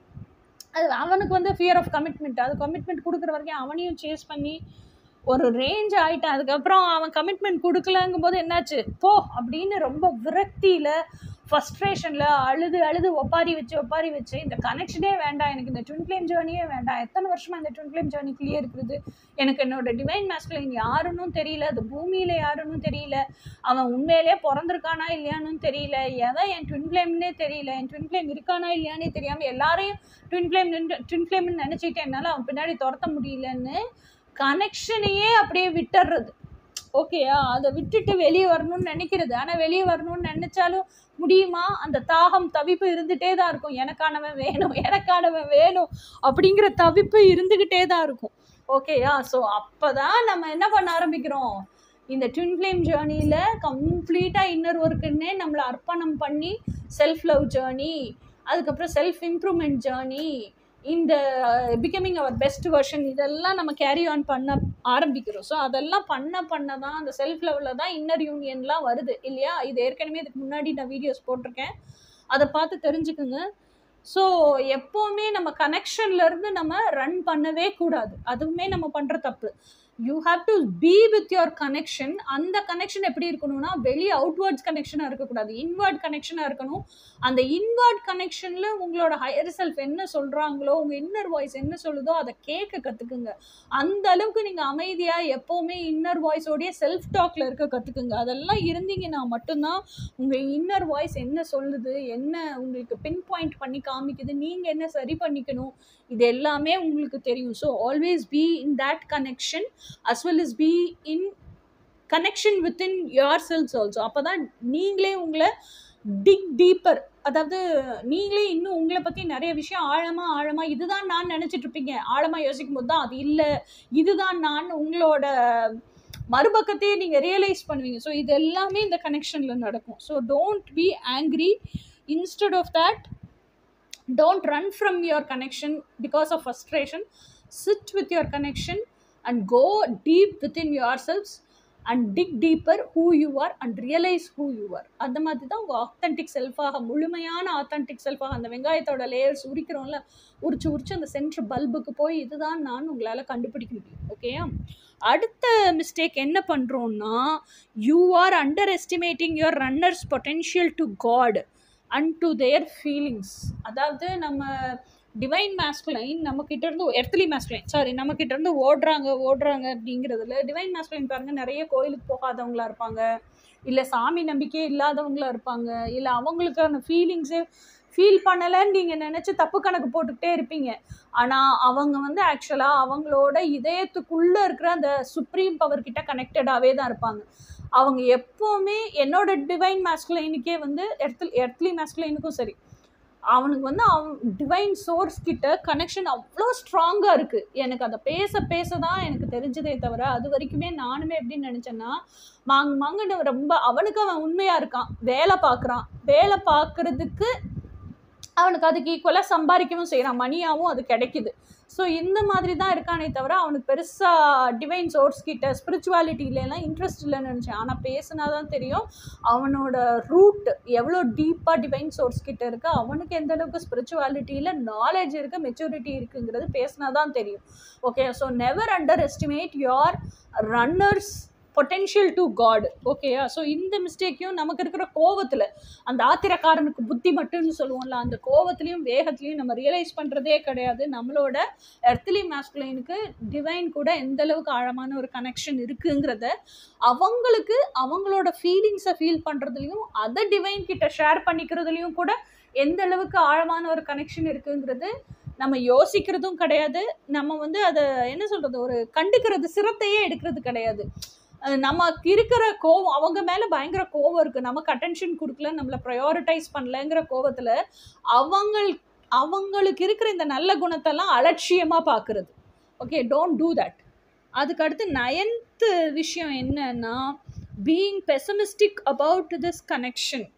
அது அவனுக்கு வந்து ஃபியர் ஆஃப் கமிட்மெண்ட் அது கமிட்மெண்ட் கொடுக்குற வரைக்கும் அவனையும் சேஸ் பண்ணி ஒரு ரேஞ்ச் ஆகிட்டான் அதுக்கப்புறம் அவன் கமிட்மெண்ட் கொடுக்கலங்கும் போது என்னாச்சு போ அப்படின்னு ரொம்ப விரக்தியில் ஃபஸ்ட்ரேஷனில் அழுது அழுது ஒப்பாரி வச்சு ஒப்பாரி வச்சு இந்த கனெக்ஷனே வேண்டாம் எனக்கு இந்த ட்வின் ஃப்ளேம் ஜேர்னியே வேண்டாம் எத்தனை வருஷமாக இந்த ட்வின் ஃப்ளேம் ஜேர்னிக்குள்ளேயே இருக்குது எனக்கு என்னோட டிவைன் மேஸ்குலின் யாருன்னு தெரியல அது பூமியில் யாருன்னு தெரியல அவன் உண்மையிலே பிறந்திருக்கானா இல்லையான்னு தெரியல எவன் என் ட்வின் ஃப்ளேம்னே தெரியல என் ட்வின் ஃப்ளேம் இருக்கானா இல்லையானே தெரியாமல் எல்லாரையும் ட்வின் ஃப்ளேம் ட்வின் ஃப்ளேம்னு நினச்சிட்டு என்னால் அவன் பின்னாடி துரத்த முடியலன்னு கனெக்ஷனையே அப்படியே விட்டுறது ஓகேயா அதை விட்டுட்டு வெளியே வரணும்னு நினைக்கிறது ஆனால் வெளியே வரணும்னு நினச்சாலும் முடியுமா அந்த தாகம் தவிப்பு இருந்துகிட்டே தான் இருக்கும் எனக்கானவன் வேணும் எனக்கானவன் வேணும் அப்படிங்கிற தவிப்பு இருந்துக்கிட்டே தான் இருக்கும் ஓகேயா ஸோ அப்போ தான் நம்ம என்ன பண்ண ஆரம்பிக்கிறோம் இந்த ட்வின் ஃப்ளேம் ஜேர்னியில் கம்ப்ளீட்டாக இன்னர் ஒர்க்குன்னே நம்மளை அர்ப்பணம் பண்ணி செல்ஃப் லவ் ஜேர்னி அதுக்கப்புறம் செல்ஃப் இம்ப்ரூவ்மெண்ட் ஜேர்னி இந்த பிகமிங் அவர் பெஸ்ட் வெர்ஷன் இதெல்லாம் நம்ம கேரி ஆன் பண்ண ஆரம்பிக்கிறோம் ஸோ அதெல்லாம் பண்ண பண்ண தான் அந்த செல்ஃப் லெவலில் தான் இன்னர் யூனியன்லாம் வருது இல்லையா இது ஏற்கனவே இதுக்கு முன்னாடி நான் வீடியோஸ் போட்டிருக்கேன் அதை பார்த்து தெரிஞ்சுக்குங்க ஸோ எப்போவுமே நம்ம கனெக்ஷன்லேருந்து நம்ம ரன் பண்ணவே கூடாது அதுவுமே நம்ம பண்ணுற தப்பு you have to be with your connection அந்த கனெக்ஷன் எப்படி இருக்கணும்னா வெளியே அவுட்வேர்ட்ஸ் கனெக்ஷனாக இருக்கக்கூடாது இன்வர்ட் கனெக்ஷனாக இருக்கணும் அந்த இன்வர்ட் கனெக்ஷனில் உங்களோட ஹையர் செல்ஃப் என்ன சொல்கிறாங்களோ உங்கள் இன்னர் வாய்ஸ் என்ன சொல்லுதோ அதை கேட்க கற்றுக்குங்க அந்த அளவுக்கு நீங்கள் அமைதியாக எப்போவுமே இன்னர் வாய்ஸோடைய செல்ஃப் டாக்ல இருக்க கற்றுக்குங்க அதெல்லாம் இருந்தீங்கன்னா மட்டும்தான் உங்கள் இன்னர் வாய்ஸ் என்ன சொல்லுது என்ன உங்களுக்கு பின் பாயிண்ட் பண்ணி காமிக்குது நீங்கள் என்ன சரி பண்ணிக்கணும் இது எல்லாமே உங்களுக்கு தெரியும் so always be in that connection as well is be in connection within your self also அப்போ தான் நீங்களே உங்களை டிக் டீப்பர் அதாவது நீங்களே இன்னும் உங்களை பற்றி நிறைய விஷயம் ஆழமாக ஆழமாக இதுதான் நான் நினச்சிட்டு இருப்பீங்க ஆழமாக யோசிக்கும் போது தான் அது இல்லை இதுதான் நான் உங்களோட மறுபக்கத்தையே நீங்கள் ரியலைஸ் பண்ணுவீங்க ஸோ இது எல்லாமே இந்த கனெக்ஷனில் நடக்கும் so don't be angry instead of that don't run from your connection because of frustration sit with your connection and go deep within yourselves and dig deeper who you are and realize who you are அந்த மாதிரி தான் உங்கள் authentic செல்ஃபாக முழுமையான authentic செல்ஃபாக அந்த வெங்காயத்தோட layers உரிக்கிறோம்ல உரிச்சு உரிச்சு அந்த சென்ட்ரு பல்புக்கு போய் இதுதான் நான் உங்களால் கண்டுபிடிக்க முடியும் ஓகேயா அடுத்த மிஸ்டேக் என்ன பண்ணுறோன்னா you are underestimating your runners potential to god and to their feelings அதாவது நம்ம டிவைன் மேஸ்குலைன் நம்மக்கிட்ட இருந்து எர்த்லி மேஸ்குலைன் சாரி நம்மக்கிட்ட இருந்து ஓடுறாங்க ஓடுறாங்க அப்படிங்கிறதுல டிவைன் மேஸ்குலைன் பாருங்கள் நிறைய கோயிலுக்கு போகாதவங்களா இருப்பாங்க இல்லை சாமி நம்பிக்கையே இல்லாதவங்களா இருப்பாங்க இல்லை அவங்களுக்கான ஃபீலிங்ஸே ஃபீல் பண்ணலைன்னு நீங்கள் நினச்சி தப்பு கணக்கு போட்டுக்கிட்டே இருப்பீங்க ஆனால் அவங்க வந்து ஆக்சுவலாக அவங்களோட இதயத்துக்குள்ளே இருக்கிற அந்த சுப்ரீம் பவர் கிட்ட கனெக்டடாகவே தான் இருப்பாங்க அவங்க எப்போவுமே என்னோட டிவைன் மேஸ்குலைனுக்கே வந்து எர்த்லி எர்த்லி மேஸ்குலைனுக்கும் சரி அவனுக்கு வந்து அவன் டிவைன் சோர்ஸ் கிட்ட கனெக்ஷன் அவ்வளோ ஸ்ட்ராங்காக இருக்குது எனக்கு அதை பேச பேச தான் எனக்கு தெரிஞ்சதே தவிர அது வரைக்குமே நானுமே எப்படின்னு நினச்சேன்னா மாங் மாங்கன்னு ரொம்ப அவனுக்கு அவன் உண்மையாக இருக்கான் வேலை பார்க்குறான் வேலை பார்க்குறதுக்கு அவனுக்கு அதுக்கு ஈக்குவலாக சம்பாதிக்கவும் செய்கிறான் மணியாகவும் அது கிடைக்குது ஸோ இந்த மாதிரி தான் இருக்கானே தவிர அவனுக்கு பெருசாக டிவைன் சோர்ஸ் கிட்ட ஸ்பிரிச்சுவாலிட்டியிலலாம் இன்ட்ரெஸ்ட் இல்லைன்னு நினச்சேன் ஆனால் பேசினா தான் தெரியும் அவனோட ரூட் எவ்வளோ டீப்பாக டிவைன் சோர்ஸ் கிட்ட இருக்கு அவனுக்கு எந்த அளவுக்கு ஸ்பிரிச்சுவாலிட்டியில் நாலேஜ் இருக்குது மெச்சூரிட்டி இருக்குங்கிறது பேசினா தான் தெரியும் okay so never underestimate your runners potential to god ஓகேயா ஸோ இந்த மிஸ்டேக்கையும் நமக்கு இருக்கிற கோவத்தில் அந்த ஆத்திரக்காரனுக்கு புத்தி மட்டும்னு சொல்லுவோம்ல அந்த கோவத்துலையும் வேகத்துலையும் நம்ம ரியலைஸ் பண்ணுறதே கிடையாது நம்மளோட எர்த்லி மேஸ்குலைனுக்கு டிவைன் கூட எந்த அளவுக்கு ஆழமான ஒரு கனெக்ஷன் இருக்குங்கிறத அவங்களுக்கு அவங்களோட ஃபீலிங்ஸை ஃபீல் பண்ணுறதுலையும் அதை டிவைன் கிட்ட ஷேர் பண்ணிக்கிறதுலையும் கூட எந்த அளவுக்கு ஆழமான ஒரு கனெக்ஷன் இருக்குங்கிறது நம்ம யோசிக்கிறதும் கிடையாது நம்ம வந்து அதை என்ன சொல்கிறது ஒரு கண்டுக்கிறது சிரத்தையே எடுக்கிறது கிடையாது அஹ் நமக்கு இருக்கிற கோவம் அவங்க மேலே பயங்கர கோவம் இருக்குது நமக்கு அட்டென்ஷன் கொடுக்கல நம்மளை ப்ரையாரிட்டைஸ் பண்ணலங்கிற கோவத்தில் அவங்கள் அவங்களுக்கு இருக்கிற இந்த நல்ல குணத்தெல்லாம் அலட்சியமாக பார்க்குறது ஓகே டோன்ட் டூ தட் அதுக்கு அடுத்து நயன்த்து விஷயம் என்னன்னா being pessimistic about this connection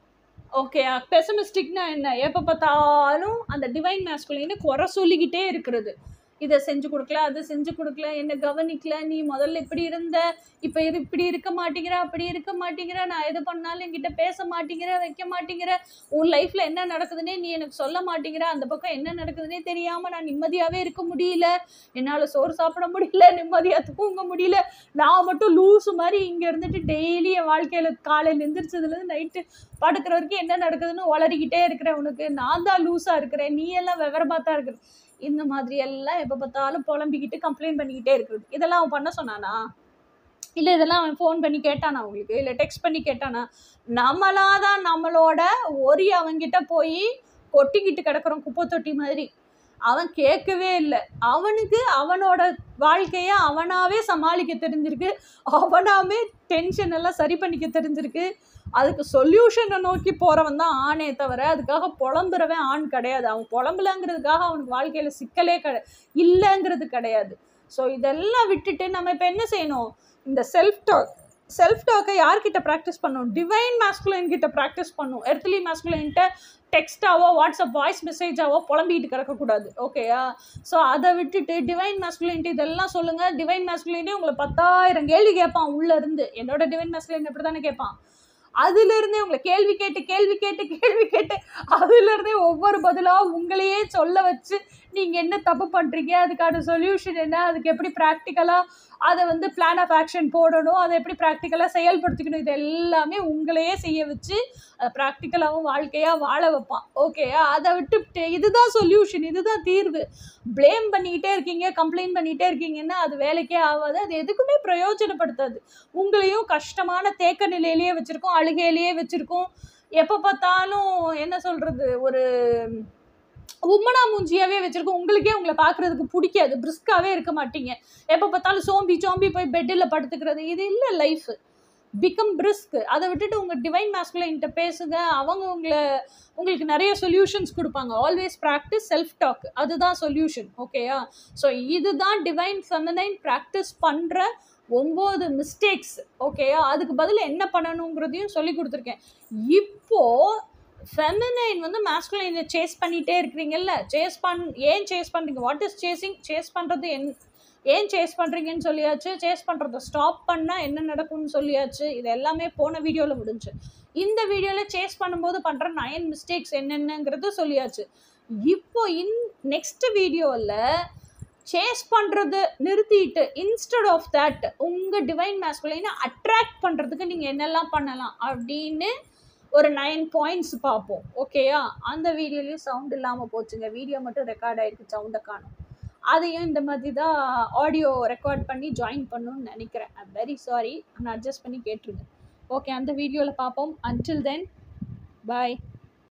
okay பெசமிஸ்டிக்னா என்ன எப்போ பார்த்தாலும் அந்த டிவைன் மேஸ்குலின்னு குறை சொல்லிக்கிட்டே இருக்கிறது இதை செஞ்சு கொடுக்கல அதை செஞ்சு கொடுக்கல என்ன கவனிக்கல நீ முதல்ல இப்படி இருந்த இப்போ இது இப்படி இருக்க மாட்டேங்கிற அப்படி இருக்க மாட்டேங்கிற நான் எது பண்ணாலும் என்கிட்ட பேச மாட்டேங்கிற வைக்க மாட்டேங்கிற உன் லைஃப்பில் என்ன நடக்குதுன்னே நீ எனக்கு சொல்ல மாட்டேங்கிற அந்த பக்கம் என்ன நடக்குதுன்னே தெரியாமல் நான் நிம்மதியாகவே இருக்க முடியல என்னால் சோறு சாப்பிட முடியல நிம்மதியாக தூங்க முடியல நான் மட்டும் லூஸு மாதிரி இங்கே இருந்துட்டு டெய்லி என் வாழ்க்கையில் காலையில் எந்திரிச்சதுலேருந்து நைட்டு படுக்கிற வரைக்கும் என்ன நடக்குதுன்னு வளரிக்கிட்டே இருக்கிறேன் உனக்கு நான் தான் லூஸாக இருக்கிறேன் நீ எல்லாம் விவரமாக தான் இருக்கிற இந்த மாதிரி எல்லாம் எப்போ பார்த்தாலும் புலம்பிக்கிட்டு கம்ப்ளைண்ட் பண்ணிக்கிட்டே இருக்கிறது இதெல்லாம் அவன் பண்ண சொன்னானா இல்லை இதெல்லாம் அவன் ஃபோன் பண்ணி கேட்டானா அவங்களுக்கு இல்லை டெக்ஸ்ட் பண்ணி கேட்டானா நம்மளாக தான் நம்மளோட ஒரி அவன்கிட்ட போய் கொட்டிக்கிட்டு கிடக்குறோம் குப்பை தொட்டி மாதிரி அவன் கேட்கவே இல்லை அவனுக்கு அவனோட வாழ்க்கையை அவனாவே சமாளிக்க தெரிஞ்சிருக்கு அவனாவே டென்ஷன் எல்லாம் சரி பண்ணிக்க தெரிஞ்சிருக்கு அதுக்கு சொல்யூஷனை நோக்கி போகிறவன் தான் ஆணே தவிர அதுக்காக புலம்புறவன் ஆண் கிடையாது அவன் புலம்புலங்கிறதுக்காக அவனுக்கு வாழ்க்கையில் சிக்கலே கிடை இல்லைங்கிறது கிடையாது ஸோ இதெல்லாம் விட்டுட்டு நம்ம இப்போ என்ன செய்யணும் இந்த செல்ஃப் டாக் செல்ஃப் டாக்கை யார்கிட்ட ப்ராக்டிஸ் பண்ணணும் டிவைன் மாஸ்குலைன் கிட்ட ப்ராக்டிஸ் பண்ணும் எர்த்லி மாஸ்குலைன்ட்ட டெக்ஸ்டாவோ வாட்ஸ்அப் வாய்ஸ் மெசேஜாவோ புலம்பிட்டு கிடக்கக்கூடாது ஓகேயா ஸோ அதை விட்டுட்டு டிவைன் மாஸ்குலினிட்டி இதெல்லாம் சொல்லுங்கள் டிவைன் மாஸ்குலினிட்டி உங்களை பத்தாயிரம் கேள்வி கேட்பான் உள்ளே இருந்து என்னோட டிவைன் மாஸ்குலின் எப்படி தானே கேட்பான் அதுலேருந்தே உங்களை கேள்வி கேட்டு கேள்வி கேட்டு கேள்வி கேட்டு அதுலேருந்தே ஒவ்வொரு பதிலாக உங்களையே சொல்ல வச்சு நீங்கள் என்ன தப்பு பண்ணுறீங்க அதுக்கான சொல்யூஷன் என்ன அதுக்கு எப்படி ப்ராக்டிக்கலாக அதை வந்து பிளான் ஆஃப் ஆக்ஷன் போடணும் அதை எப்படி ப்ராக்டிக்கலாக செயல்படுத்திக்கணும் இது எல்லாமே உங்களையே செய்ய வச்சு அதை ப்ராக்டிக்கலாகவும் வாழ்க்கையாக வாழ வைப்பான் ஓகேயா அதை விட்டு இதுதான் சொல்யூஷன் இதுதான் தீர்வு ப்ளேம் பண்ணிக்கிட்டே இருக்கீங்க கம்ப்ளைண்ட் பண்ணிகிட்டே இருக்கீங்கன்னா அது வேலைக்கே ஆகாது அது எதுக்குமே பிரயோஜனப்படுத்தாது உங்களையும் கஷ்டமான தேக்க நிலையிலேயே வச்சுருக்கோம் அழுகையிலேயே வச்சுருக்கோம் எப்போ பார்த்தாலும் என்ன சொல்கிறது ஒரு உம்மனா மூஞ்சியாவே வச்சிருக்கோம் உங்களுக்கே உங்களை பார்க்கறதுக்கு பிடிக்காது பிரிஸ்காவே இருக்க மாட்டீங்க எப்போ பார்த்தாலும் சோம்பி சோம்பி போய் பெட்டில் படுத்துக்கிறது இது இல்லை லைஃப் பிகம் பிரிஸ்க் அதை விட்டுட்டு உங்கள் டிவைன் மாஸ்குலைன்ட்ட பேசுங்க அவங்க உங்களை உங்களுக்கு நிறைய சொல்யூஷன்ஸ் கொடுப்பாங்க ஆல்வேஸ் ப்ராக்டிஸ் செல்ஃப் டாக் அதுதான் சொல்யூஷன் ஓகேயா ஸோ இதுதான் டிவைன் ஃபெமினைன் ப்ராக்டிஸ் பண்ணுற ஒம்பது மிஸ்டேக்ஸ் ஓகேயா அதுக்கு பதில் என்ன பண்ணணுங்கிறதையும் சொல்லி கொடுத்துருக்கேன் இப்போது ஃபெமினைன் வந்து மேஸ்குலைனை சேஸ் பண்ணிகிட்டே இருக்கிறீங்கல்ல சேஸ் பண் ஏன் சேஸ் பண்ணுறீங்க வாட் இஸ் சேசிங் சேஸ் பண்ணுறது என் ஏன் சேஸ் பண்ணுறீங்கன்னு சொல்லியாச்சு சேஸ் பண்ணுறத ஸ்டாப் பண்ணால் என்ன நடக்கும்னு சொல்லியாச்சு இது எல்லாமே போன வீடியோவில் முடிஞ்சு இந்த வீடியோவில் சேஸ் பண்ணும்போது பண்ணுற நயன் மிஸ்டேக்ஸ் என்னென்னங்கிறது சொல்லியாச்சு இப்போ இன் நெக்ஸ்ட் வீடியோவில் சேஸ் பண்ணுறது நிறுத்திட்டு இன்ஸ்டட் ஆஃப் தட் உங்கள் டிவைன் மேஸ்குலைனை அட்ராக்ட் பண்ணுறதுக்கு நீங்கள் என்னெல்லாம் பண்ணலாம் அப்படின்னு ஒரு நைன் பாயிண்ட்ஸ் பார்ப்போம் ஓகேயா அந்த வீடியோலேயும் சவுண்ட் இல்லாமல் போச்சுங்க வீடியோ மட்டும் ரெக்கார்ட் ஆகிருக்கு சவுண்டை காணும் அதையும் இந்த மாதிரி தான் ஆடியோ ரெக்கார்ட் பண்ணி ஜாயின் பண்ணணும்னு நினைக்கிறேன் ஐம் வெரி சாரி நான் அட்ஜஸ்ட் பண்ணி கேட்டுருங்க ஓகே அந்த வீடியோவில் பார்ப்போம் அன்டில் தென் பாய்